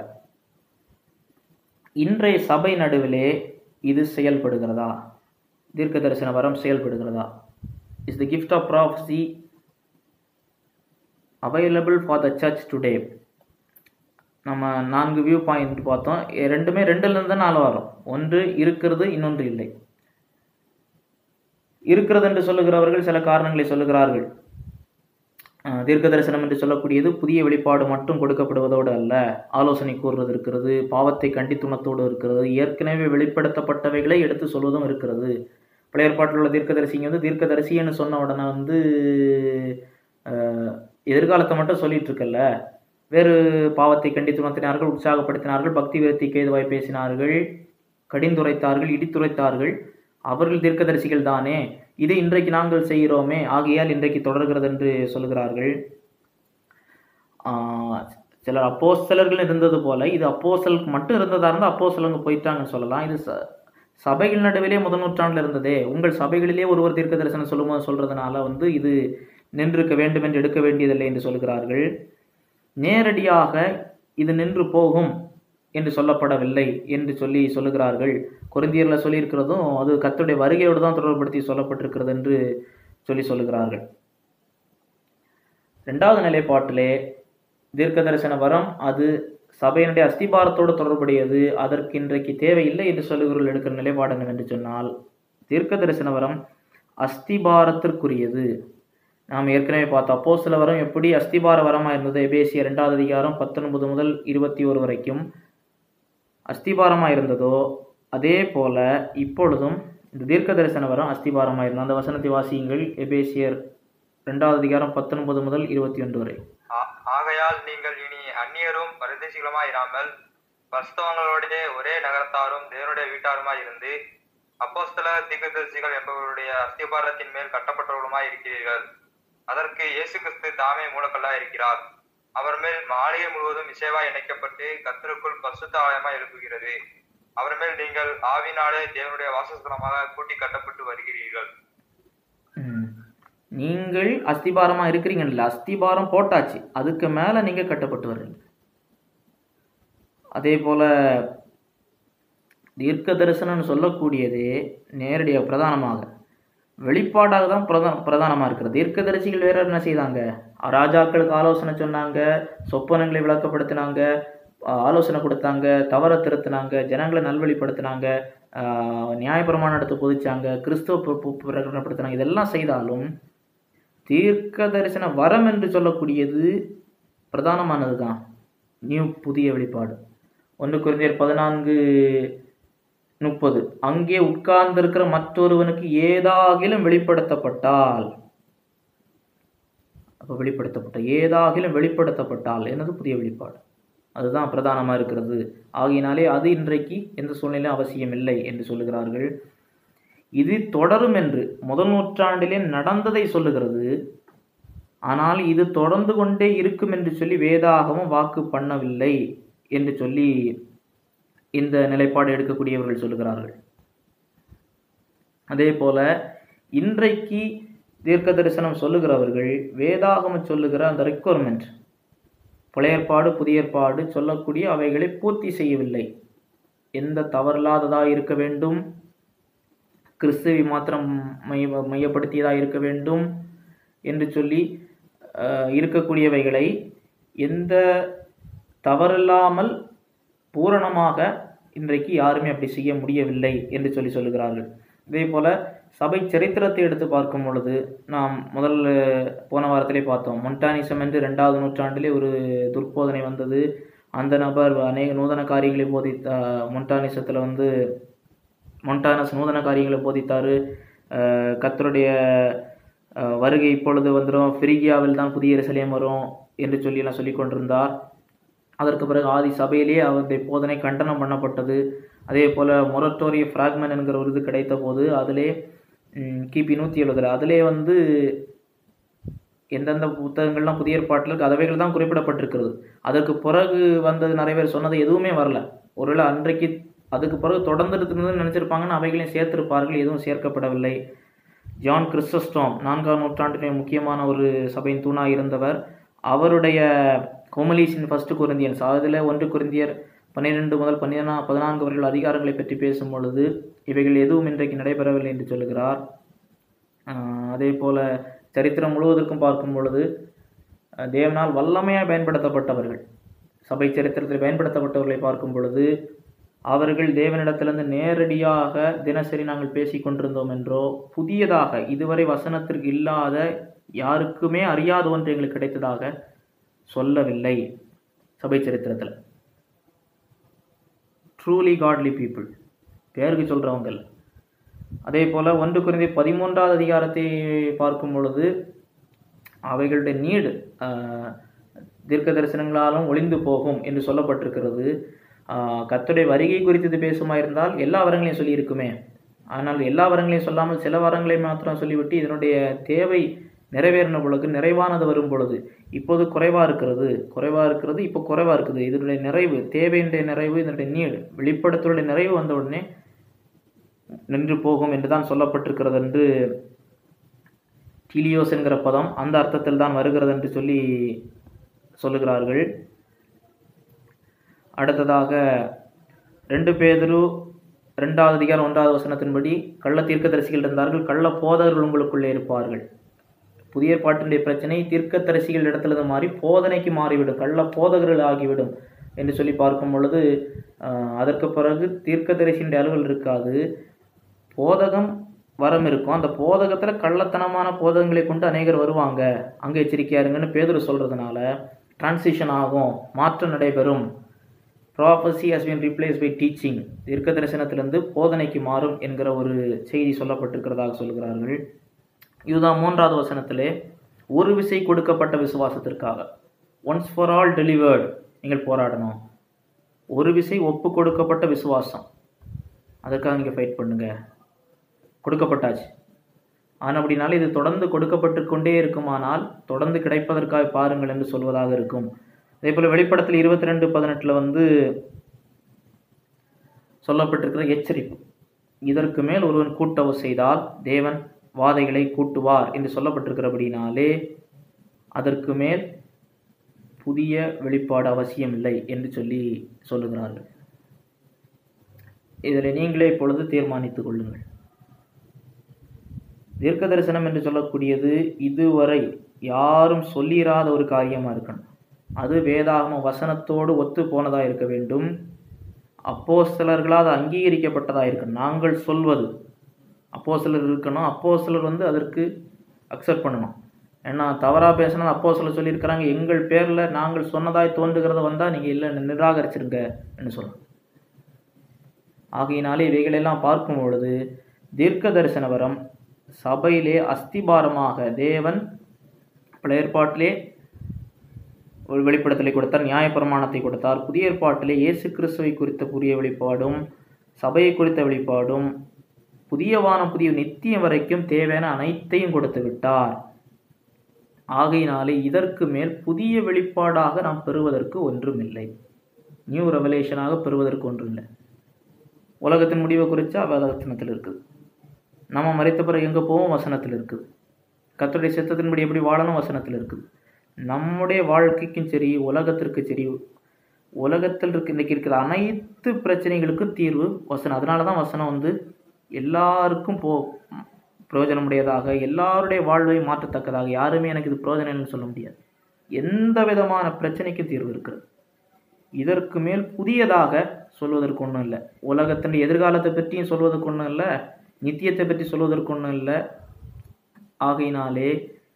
இன்றைய சபை நடுவிலே இது செயல்படுகிறதா தீர்க்க தரிசன வரம் செயல்படுகிறதா is the gift of prophecy available for the church today நம்ம நான்கு வியூ பாயிண்ட் பார்த்தோம் எ- ரெண்டுமே ரெண்டுலேருந்து தான் நாலு வரும் ஒன்று இருக்கிறது இன்னொன்று இல்லை இருக்கிறது என்று சொல்லுகிறவர்கள் சில காரணங்களை சொல்லுகிறார்கள் அஹ், தீர்க்க தரிசனம் என்று சொல்லக்கூடியது புதிய வெளிப்பாடு மட்டும் கொடுக்கப்படுவதோடு அல்ல ஆலோசனை கூறுறது இருக்கிறது பாவத்தை கண்டித்துணத்தோடு இருக்கிறது ஏற்கனவே வெளிப்படுத்தப்பட்டவைகளை எடுத்து சொல்வதும் இருக்கிறது பழைய ஏற்பாட்டில் உள்ள தீர்க்கதரிசிங்க வந்து தீர்க்கதரிசின்னு சொன்ன உடனே வந்து அஹ், எதிர்காலத்தை மட்டும் சொல்லிட்டு இருக்கல்ல வேறு பாவத்தை கண்டித்து உணர்த்தினார்கள் உற்சாகப்படுத்தினார்கள் பக்தி விருத்திக்கு ஏதுவாய் பேசினார்கள் கடிந்துரைத்தார்கள் இடித்துரைத்தார்கள் அவர்கள் தீர்க்கதரிசிகள் தானே இது இன்றைக்கு நாங்கள் செய்கிறோமே ஆகையால் இன்றைக்கு தொடர்கிறது என்று சொல்கிறார்கள் ஆஹ் சிலர் அப்போஸ்தலர்கள் இருந்தது போல இது அப்போஸ்தலுக்கு மட்டும் இருந்ததா இருந்தால் அப்போஸ்தலங்க போயிட்டாங்கன்னு சொல்லலாம் இது ச- சபைகள் நடுவிலே முதல் நூற்றாண்டில் இருந்ததே உங்கள் சபைகளிலே ஒருவர் தீர்க்க தரிசனம் சொல்லும்போது சொல்றதுனால வந்து இது நின்றிருக்க வேண்டும் என்று எடுக்க வேண்டியதில்லை என்று சொல்கிறார்கள் நேரடியாக இது நின்று போகும் என்று சொல்லப்படவில்லை என்று சொல்லி சொல்லுகிறார்கள் கொரிந்தியர்ல சொல்லியிருக்கிறதும் அது கர்த்தருடைய வருகையோடு தான் தொடர்புபடுத்தி சொல்லப்பட்டிருக்கிறது என்று சொல்லி சொல்லுகிறார்கள் ரெண்டாவது நிலைப்பாட்டிலே தீர்க்க தரிசன வரம் அது சபையினுடைய அஸ்திபாரத்தோடு தொடர்புடையது அதற்கு இன்றைக்கு தேவையில்லை என்று சொல்லுகிறவர்கள் எடுக்கிற நிலைப்பாடு என்னவென்று சொன்னால் தீர்க்க தரிசன வரம் அஸ்திபாரத்திற்குரியது நாம் ஏற்கனவே பார்த்தோம் அப்போ சில வரம் எப்படி அஸ்திபார வரமாக இருந்தது எபேசிய ரெண்டாவது அதிகாரம் பத்தொன்பது முதல் இருபத்தி ஒரு வரைக்கும் அஸ்திபாரமாக இருந்ததோ அதே போல இப்பொழுதும் இந்த தீர்க்க தரிசன வரம் அஸ்திபாரமாக இருந்தது அந்த வசனத்தை வாசியுங்கள் எபேசியர் ரெண்டாவது அதிகாரம் பத்தொன்பது முதல் இருபத்தி ஒன்று வரை ஆ- ஆகையால் நீங்கள் இனி அந்நியரும் பரதேசிகளுமாய் இராமல் பரிசுத்தவங்களுடைய ஒரே நகரத்தாரும் தேவனுடைய வீட்டாருமாய் இருந்து அப்போஸ்தல தீர்க்கதரிசிகள் என்பவருடைய அஸ்திபாரத்தின் மேல் கட்டப்பட்டவர்களுமாய் இருக்கிறீர்கள் அதற்கு இயேசு கிறிஸ்து தாமே மூலக்கல்லாய் இருக்கிறார் அவர் மேல் மாளிகை முழுவதும் இசைவாய் இணைக்கப்பட்டு கத்தருக்குள் பரிசுத்த ஆலயமாய் எழுப்புகிறது அவர் மேல் நீங்கள் ஆவினாலே தேவனுடைய வாசஸ்தலமாக கூட்டி கட்டப்பட்டு வருகிறீர்கள் ம். நீங்கள் அஸ்திபாரமாக இருக்கிறீங்கல்ல அஸ்திபாரம் போட்டாச்சு அதுக்கு மேலே நீங்கள் கட்டப்பட்டு வர்றீங்க அதே போல் தீர்க்க தரிசனம்னு சொல்லக்கூடியதே நேரடியாக பிரதானமாக வெளிப்பாடாக தான் பிரதான் பிரதானமாக இருக்கிறது தீர்க்கதரிசிகள் வேற என்ன செய்தாங்க ராஜாக்களுக்கு ஆலோசனை சொன்னாங்க சொப்பனங்களை விளக்கப்படுத்தினாங்க ஆ- ஆலோசனை கொடுத்தாங்க தவற திருத்தினாங்க ஜனங்களை நல்வழிப்படுத்தினாங்க ஆஹ் நியாயப்பிரமாணம் எடுத்து போதிச்சாங்க கிறிஸ்துவ பு- பு- பிரகடனப்படுத்தினாங்க இதெல்லாம் செய்தாலும் தீர்க்க தரிசன வரம் என்று சொல்லக்கூடியது பிரதானமானது தான் நியூ புதிய வெளிப்பாடு ஒன்று குறைந்தர் பதினான்கு முப்பது அங்கே உட்கார்ந்திருக்கிற மற்றொருவனுக்கு ஏதாகிலும் வெளிப்படுத்தப்பட்டால் அப்போ வெளிப்படுத்தப்பட்ட ஏதாகிலும் வெளிப்படுத்தப்பட்டால் என்னது புதிய வெளிப்பாடு அதுதான் பிரதானமாக இருக்கிறது ஆகையினாலே அது இன்றைக்கு எந்த சூழ்நிலையும் அவசியம் இல்லை என்று சொல்லுகிறார்கள் இது தொடரும் என்று முதல் நூற்றாண்டிலே நடந்ததை சொல்லுகிறது ஆனால் இது தொடர்ந்து கொண்டே இருக்கும் என்று சொல்லி வேதாகமும் வாக்கு பண்ணவில்லை என்று சொல்லி இந்த நிலைப்பாடு எடுக்கக்கூடியவர்கள் சொல்லுகிறார்கள் அதே போல இன்றைக்கு தீர்க்க தரிசனம் சொல்லுகிறவர்கள் வேதாகமம் சொல்லுகிற அந்த ரெக்குவயர்மெண்ட் பழைய ஏற்பாடு புதிய ஏற்பாடு சொல்லக்கூடிய அவைகளை பூர்த்தி செய்யவில்லை எந்த தவறில்லாததாக இருக்க வேண்டும் கிறிஸ்துவை மாத்திரம் மைய மையப்படுத்தியதாக இருக்க வேண்டும் என்று சொல்லி அஹ், இருக்கக்கூடியவைகளை எந்த தவறில்லாமல் பூரணமாக இன்றைக்கு யாருமே அப்படி செய்ய முடியவில்லை என்று சொல்லி சொல்லுகிறார்கள் இதே போல சபை சரித்திரத்தை எடுத்து பார்க்கும் பொழுது நாம் முதல்ல போன வாரத்திலே பார்த்தோம் மொண்டானிசம் என்று ரெண்டாவது நூற்றாண்டிலே ஒரு துர்போதனை வந்தது அந்த நபர் அநேக நூதன காரியங்களை போதித்த மொண்டானிசத்தில் வந்து மொண்டானஸ் நூதன காரியங்களை போதித்தார் கத்தருடைய அஹ், வருகை இப்பொழுது வந்துடும் ஃபிரிகியாவில் தான் புதிய எருசலேம் வரும் என்று சொல்லி எல்லாம் சொல்லி கொண்டிருந்தார் அதற்கு பிறகு ஆதி சபையிலே அவருடைய போதனை கண்டனம் பண்ணப்பட்டது அதே போல் மொரட்டோரிய ஃப்ராக்மெண்ட் என்கிற ஒரு இது கிடைத்த போது அதிலே ம், கிபி நூற்றி எழுபதில் அதிலே வந்து எந்தெந்த புத்தகங்கள்லாம் புதிய ஏற்பாட்டில் இருக்கு அதவைகள் தான் குறிப்பிடப்பட்டிருக்கிறது அதற்கு பிறகு வந்தது நிறைய பேர் சொன்னது எதுவுமே வரல ஒருவேளை அன்றைக்கு அதுக்கு பிறகு தொடர்ந்து இருக்குதுன்னு நினச்சிருப்பாங்கன்னு அவைகளையும் சேர்த்திருப்பார்கள் எதுவும் சேர்க்கப்படவில்லை ஜான் கிறிஸ்டஸ்டாம் நான்காம் நூற்றாண்டிலே முக்கியமான ஒரு சபையின் தூணாக இருந்தவர் அவருடைய கோமலீஸின் ஃபர்ஸ்ட் குருந்தியன்ஸ் அதில் ஒன்று குருந்தியர் பன்னிரெண்டு முதல் பன்னிரெண்டா பதினான்கு வரையில் அதிகாரங்களை பற்றி பேசும் பொழுது இவைகள் எதுவும் இன்றைக்கு நடைபெறவில்லை என்று சொல்லுகிறார் ஆஹ் அதே போல சரித்திரம் முழுவதற்கும் பார்க்கும் பொழுது அஹ் தேவனால் வல்லமையாக பயன்படுத்தப்பட்டவர்கள் சபை சரித்திரத்தில் பயன்படுத்தப்பட்டவர்களை பார்க்கும் பொழுது அவர்கள் தேவனிடத்திலிருந்து நேரடியாக தினசரி நாங்கள் பேசிக் கொண்டிருந்தோம் என்றோ புதியதாக இதுவரை வசனத்திற்கு இல்லாத யாருக்குமே அறியாத ஒன்று எங்களுக்கு கிடைத்ததாக சொல்லவில்லை சபை சரித்திரத்தில் ட்ரூலி காட்லி பீப்புள் பேருக்கு சொல்கிறவங்க இல்லை அதே போல் ஒன்று குறைந்த பதிமூன்றாவது அதிகாரத்தை பார்க்கும் பொழுது அவைகளுடைய நீடு தீர்க்க தரிசனங்களாலும் ஒளிந்து போகும் என்று சொல்லப்பட்டிருக்கிறது கத்துடைய வருகை குறித்து இது பேசுமா இருந்தால் எல்லா வரங்களையும் சொல்லியிருக்குமே ஆனால் எல்லா வரங்களையும் சொல்லாமல் சில வரங்களை மாத்திரம் சொல்லிவிட்டு இதனுடைய தேவை நிறைவேறின பொழுது நிறைவானது வரும் பொழுது இப்போது குறைவாக இருக்கிறது குறைவாக இருக்கிறது இப்போ குறைவாக இருக்குது இதனுடைய நிறைவு தேவையினுடைய நிறைவு இதனுடைய நீள் வெளிப்படுத்தலுடைய நிறைவு வந்த உடனே நின்று போகும் என்று தான் சொல்லப்பட்டிருக்கிறது என்று டீலியோஸ் என்கிற பதம் அந்த அர்த்தத்தில் தான் வருகிறது என்று சொல்லி சொல்லுகிறார்கள் அடுத்ததாக ரெண்டு பேதரு ரெண்டாவது அதிகாரம் ஒன்றாவது வசனத்தின்படி கள்ள தீர்க்கதரிசிகள் இருந்தார்கள் கள்ள போதகர்கள் உங்களுக்குள்ளே இருப்பார்கள் புதிய பாட்டினுடைய பிரச்சனை தீர்க்கதரிசிகள் இடத்துல மாறி போதனைக்கு மாறிவிடும் கள்ள போதகர்கள் ஆகிவிடும் என்று சொல்லி பார்க்கும் பொழுது ஆஹ், அதற்கு பிறகு தீர்க்கதரிசியின் அலுவல் இருக்காது போதகம் வரம் இருக்கும் அந்த போதகத்தில் கள்ளத்தனமான போதகங்களை கொண்டு அநேகர் வருவாங்க அங்கே எச்சரிக்கையா இருங்கன்னு பேதுரு சொல்கிறதுனால டிரான்சிஷன் ஆகும் மாற்றம் நடைபெறும் prophecy has been replaced by teaching தீர்க்க தரிசனத்திலிருந்து போதனைக்கு மாறும் என்கிற ஒரு செய்தி சொல்லப்பட்டிருக்கிறதாக சொல்கிறார்கள் இதுதான் மூன்றாவது வசனத்திலே ஒரு விசை கொடுக்கப்பட்ட விசுவாசத்திற்காக ஒன்ஸ் ஃபார் ஆல் டெலிவர்டு நீங்கள் போராடணும் ஒரு விசை ஒப்பு கொடுக்கப்பட்ட விசுவாசம் அதற்காக நீங்கள் ஃபைட் பண்ணுங்க கொடுக்கப்பட்டாச்சு ஆனால் அப்படினால இது தொடர்ந்து கொடுக்கப்பட்டு கொண்டே இருக்குமானால் தொடர்ந்து கிடைப்பதற்காக பாருங்கள் என்று சொல்வதாக இருக்கும் அதே போல் வெளிப்படத்தில் இருபத்தி ரெண்டு பதினெட்டில் வந்து சொல்லப்பட்டிருக்கிற எச்சரிப்பு இதற்கு மேல் ஒருவன் கூட்டவு செய்தால் தேவன் வாதைகளை கூட்டுவார் என்று சொல்லப்பட்டிருக்கிறபடினாலே அதற்கு மேல் புதிய வெளிப்பாடு அவசியமில்லை என்று சொல்லி சொல்லுகிறார்கள் இதில் நீங்களே இப்பொழுது தீர்மானித்துக் கொள்ளுங்கள் தீர்க்க தரிசனம் என்று சொல்லக்கூடியது இதுவரை யாரும் சொல்லிராத ஒரு காரியமாக இருக்கணும் அது வேதாகம வசனத்தோடு ஒத்து போனதாக இருக்க வேண்டும் அப்போஸ்தலர்களால் அங்கீகரிக்கப்பட்டதாக இருக்கணும் நாங்கள் சொல்வது அப்போஸ்தலர் இருக்கணும் அப்போஸ்தலர் வந்து அதற்கு அக்செப்ட் பண்ணணும் ஏன்னா தவறாக பேசினா அப்போஸ்தலர் சொல்லியிருக்கிறாங்க எங்கள் பேரில் நாங்கள் சொன்னதாய் தோன்றுகிறத வந்தால் நீங்கள் இல்லை நிராகரிச்சிருங்க என்று சொல்லணும் ஆகையினாலே இவைகளெல்லாம் பார்க்கும் பொழுது தீர்க்க தரிசன வரம் சபையிலே அஸ்திபாரமாக தேவன் பழைய ஏற்பாட்டிலே ஒரு வெளிப்படத்தலை கொடுத்தார் நியாயப்பிரமாணத்தை கொடுத்தார் புதிய ஏற்பாட்டிலே இயேசு கிறிஸ்துவை குறித்த புதிய வெளிப்பாடும் சபையை குறித்த வெளிப்பாடும் புதிய வானம் புதிய நித்தியம் வரைக்கும் தேவையான அனைத்தையும் கொடுத்து விட்டார் ஆகையினாலே இதற்கு மேல் புதிய வெளிப்பாடாக நாம் பெறுவதற்கு ஒன்றுமில்லை நியூ ரெவலேஷனாக பெறுவதற்கு ஒன்றும் இல்லை உலகத்தின் முடிவை குறித்தா வேதவசனத்தில் இருக்குது நம்ம மறைத்த பிறகு எங்கே போவோம் வசனத்தில் இருக்குது கர்த்தருடைய சித்தத்தின்படி எப்படி வாழணும் வசனத்தில் இருக்குது நம்முடைய வாழ்க்கைக்கும் சரி உலகத்திற்கு சரி உலகத்தில் இருக்க இன்றைக்கி இருக்கிற அனைத்து பிரச்சனைகளுக்கும் தீர்வு வசனம் அதனால தான் வசனம் வந்து எல்லாருக்கும் போ பிரயோஜனமுடையதாக எல்லாருடைய வாழ்வை மாற்றத்தக்கதாக யாருமே எனக்கு இது பிரயோஜனம்னு சொல்ல முடியாது எந்த விதமான பிரச்சனைக்கும் தீர்வு இருக்கிறது இதற்கு மேல் புதியதாக சொல்வதற்கு ஒன்றும் இல்லை உலகத்தின் எதிர்காலத்தை பற்றியும் சொல்வதற்கு ஒன்றும் இல்லை நித்தியத்தை பற்றி சொல்வதற்கு ஒன்றும் இல்லை ஆகையினாலே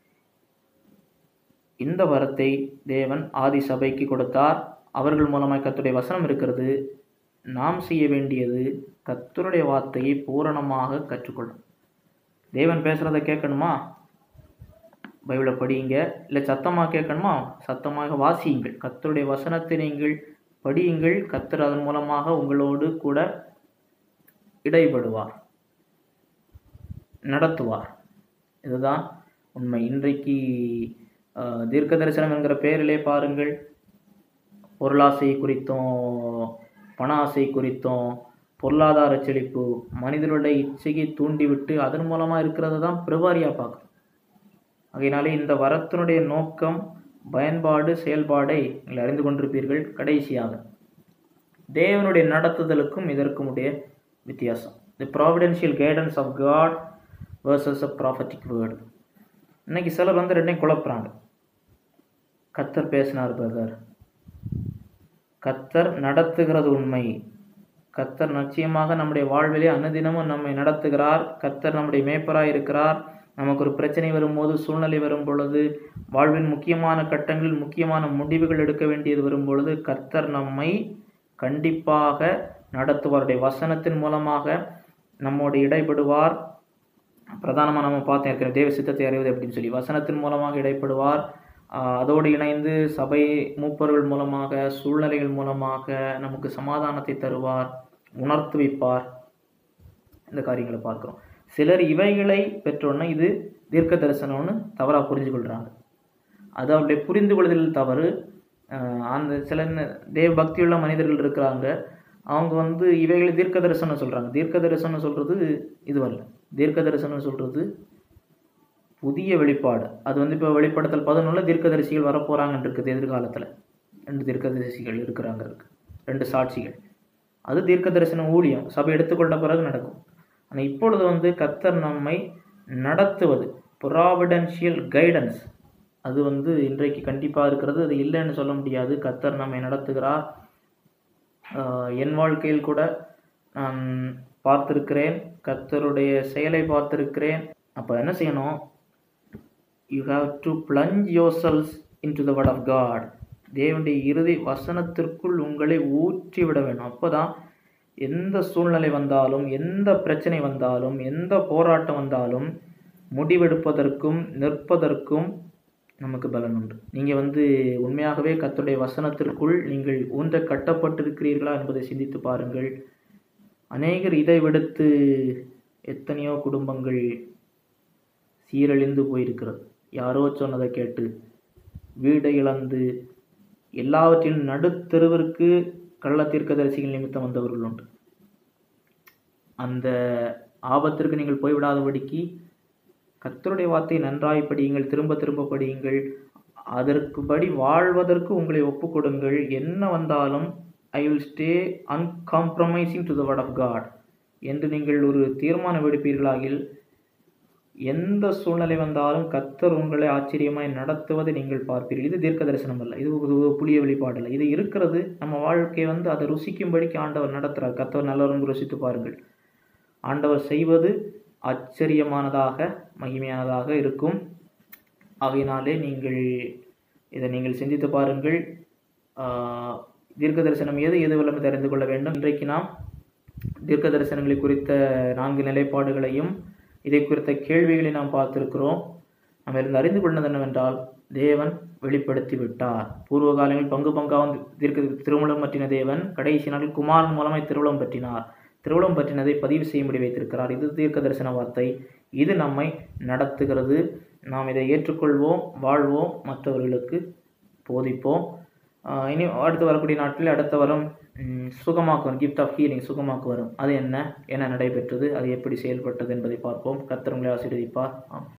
இந்த வரத்தை தேவன் ஆதி சபைக்கு கொடுத்தார் அவர்கள் மூலமாக கர்த்தருடைய வசனம் இருக்கிறது நாம் செய்ய வேண்டியது கர்த்தருடைய வார்த்தையை பூரணமாக கற்றுக்கொள்ளும் தேவன் பேசுகிறத கேட்கணுமா பைபிளை படியுங்க இல்லை சத்தமாக கேட்கணுமா சத்தமாக வாசியுங்கள் கர்த்தருடைய வசனத்தை நீங்கள் படியுங்கள் கர்த்தர் அதன் மூலமாக உங்களோடு கூட இடைபடுவார் நடத்துவார் இதுதான் உண்மை இன்றைக்கு அஹ், தீர்க்க தரிசனம் என்கிற பெயரிலே பாருங்கள் பொருளாசை குறித்தும் பண ஆசை குறித்தும் பொருளாதார செழிப்பு மனிதனுடைய இச்சையை தூண்டிவிட்டு அதன் மூலமாக இருக்கிறத தான் பிரபாரியாக பார்க்குறோம் ஆகையினாலே இந்த வரத்தினுடைய நோக்கம் பயன்பாடு செயல்பாடை நீங்கள் அறிந்து கொண்டிருப்பீர்கள் கடைசியாக தேவனுடைய நடத்துதலுக்கும் இதற்கும் உடைய வித்தியாசம் the providential guidance of God versus a prophetic word இன்னைக்கு சிலர் வந்து ரெண்டையும் குழப்புறாங்க கத்தர் பேசினார் பிரதர் கத்தர் நடத்துகிறது உண்மை கத்தர் நிச்சயமாக நம்முடைய வாழ்விலே அனுதினமும் நம்மை நடத்துகிறார் கத்தர் நம்முடைய மேய்ப்பராய் இருக்கிறார் நமக்கு ஒரு பிரச்சனை வரும்போது சூழ்நிலை வரும் பொழுது வாழ்வின் முக்கியமான கட்டங்களில் முக்கியமான முடிவுகள் எடுக்க வேண்டியது வரும் பொழுது கர்த்தர் நம்மை கண்டிப்பாக நடத்துவாருடைய வசனத்தின் மூலமாக நம்மோடு இடைபடுவார் பிரதானமாக நம்ம பார்த்தேன் இருக்கிற தேவ சித்தத்தை அறிவது அப்படின்னு சொல்லி வசனத்தின் மூலமாக இடைப்படுவார் ஆஹ் அதோடு இணைந்து சபை மூப்பர்கள் மூலமாக சூழ்நிலைகள் மூலமாக நமக்கு சமாதானத்தை தருவார் உணர்த்துவிப்பார் இந்த காரியங்களை பார்க்குறோம் சிலர் இவைகளை பெற்றோன்னா இது தீர்க்க தரிசனம்னு தவறாக புரிஞ்சு கொள்கிறாங்க அது அவருடைய புரிந்து கொள்ளுதல் தவறு ஆஹ் அந்த சில ந- தேவ பக்தியுள்ள மனிதர்கள் இருக்கிறாங்க அவங்க வந்து இவைகளை தீர்க்க தரிசனம் சொல்கிறாங்க தீர்க்க தரிசனம் சொல்கிறது இதுவல்ல தீர்க்க தரிசனம் சொல்கிறது புதிய வெளிப்பாடு அது வந்து இப்போ வெளிப்படுத்தல் பதினொன்றில் தீர்க்கதரிசிகள் வரப்போகிறாங்கன்னு இருக்குது எதிர்காலத்தில் ரெண்டு தீர்க்கதரிசிகள் இருக்கிறாங்க இருக்கு ரெண்டு சாட்சிகள் அது தீர்க்க தரிசன ஊழியம் சபை எடுத்துக்கொண்ட பிறகு நடக்கும் ஆனால் இப்பொழுது வந்து கத்தர் நம்மை நடத்துவது ப்ராவிடென்ஷியல் கைடன்ஸ் அது வந்து இன்றைக்கு கண்டிப்பாக இருக்கிறது அது இல்லைன்னு சொல்ல முடியாது கத்தர் நம்மை நடத்துகிறார் ஆஹ் என் வாழ்க்கையில் கூட நான் பார்த்திருக்கிறேன் கர்த்தருடைய செயலை பார்த்திருக்கிறேன் அப்போ என்ன செய்யணும் you have to plunge yourselves into the word of God தேவனுடைய இறுதி வசனத்திற்குள் உங்களை ஊற்றி விட வேணும் அப்போ தான் எந்த சூழ்நிலை வந்தாலும் எந்த பிரச்சனை வந்தாலும் எந்த போராட்டம் வந்தாலும் முடிவெடுப்பதற்கும் நிற்பதற்கும் நமக்கு பலன் உண்டு நீங்கள் வந்து உண்மையாகவே கர்த்தருடைய வசனத்திற்குள் நீங்கள் ஊன்ற கட்டப்பட்டிருக்கிறீர்களா என்பதை சிந்தித்து பாருங்கள் அநேகர் இதை விடுத்து எத்தனையோ குடும்பங்கள் சீரழிந்து போயிருக்கிறது யாரோ சொன்னதை கேட்டு வீடை இழந்து எல்லாவற்றின் நடுத்தெருவிற்கு கள்ள தீர்க்கதரிசிகள் நிமித்தம் வந்தவர்கள் உண்டு அந்த ஆபத்திற்கு நீங்கள் போய்விடாதபடிக்கு கர்த்தருடைய வார்த்தையை நன்றாய் படியுங்கள் திரும்ப திரும்ப படியுங்கள் அதற்குபடி வாழ்வதற்கு உங்களை ஒப்புக் கொடுங்கள் என்ன வந்தாலும் I will stay uncompromising to the word of God என்று நீங்கள் ஒரு தீர்மானம் எடுப்பீர்களாகில் எந்த சூழ்நிலை வந்தாலும் கர்த்தர் உங்களை ஆச்சரியமாய் நடத்துவதை நீங்கள் பார்ப்பீர்கள் இது தீர்க்க தரிசனம் அல்ல இது ஒரு புளிய வெளிப்பாடு அல்ல இது இருக்கிறது நம்ம வாழ்க்கையை வந்து அதை ருசிக்கும்படிக்கு ஆண்டவர் நடத்துகிறார் கர்த்தர் நல்லவரும் ருசித்து பாருங்கள் ஆண்டவர் செய்வது ஆச்சரியமானதாக மகிமையானதாக இருக்கும் ஆகையினாலே நீங்கள் இதை நீங்கள் சிந்தித்து பாருங்கள் ஆஹ், தீர்க்க தரிசனம் எது எது வல்லமை தெரிந்து கொள்ள வேண்டும் இன்றைக்கு நாம் தீர்க்க தரிசனங்களை குறித்த நான்கு நிலைப்பாடுகளையும் இதை குறித்த கேள்விகளை நாம் பார்த்திருக்கிறோம் நாம் இருந்து அறிந்து கொண்டது என்னவென்றால் தேவன் வெளிப்படுத்தி விட்டார் பூர்வ காலங்களில் பங்கு பங்காக தீர்க்க திருமணம் பற்றின தேவன் கடைசி நாளில் குமாரன் மூலமாய் திருவிழம் பற்றினார் திருவிழம் பற்றினதை பதிவு செய்யும்படி வைத்திருக்கிறார் இது தீர்க்க தரிசன வார்த்தை இது நம்மை நடத்துகிறது நாம் இதை ஏற்றுக்கொள்வோம் வாழ்வோம் மற்றவர்களுக்கு போதிப்போம் ஆஹ் இனி அடுத்து வரக்கூடிய நாட்களில் அடுத்த வரும் ம், சுகமாக்குவன் கிஃப்ட் ஆஃப் ஹீலிங் சுகமாக்கு வரும் அது என்ன என்ன நடைபெற்றது அது எப்படி செயல்பட்டது என்பதை பார்ப்போம் கர்த்தர் உங்களை ஆசீர்வதிப்பார் ஆம்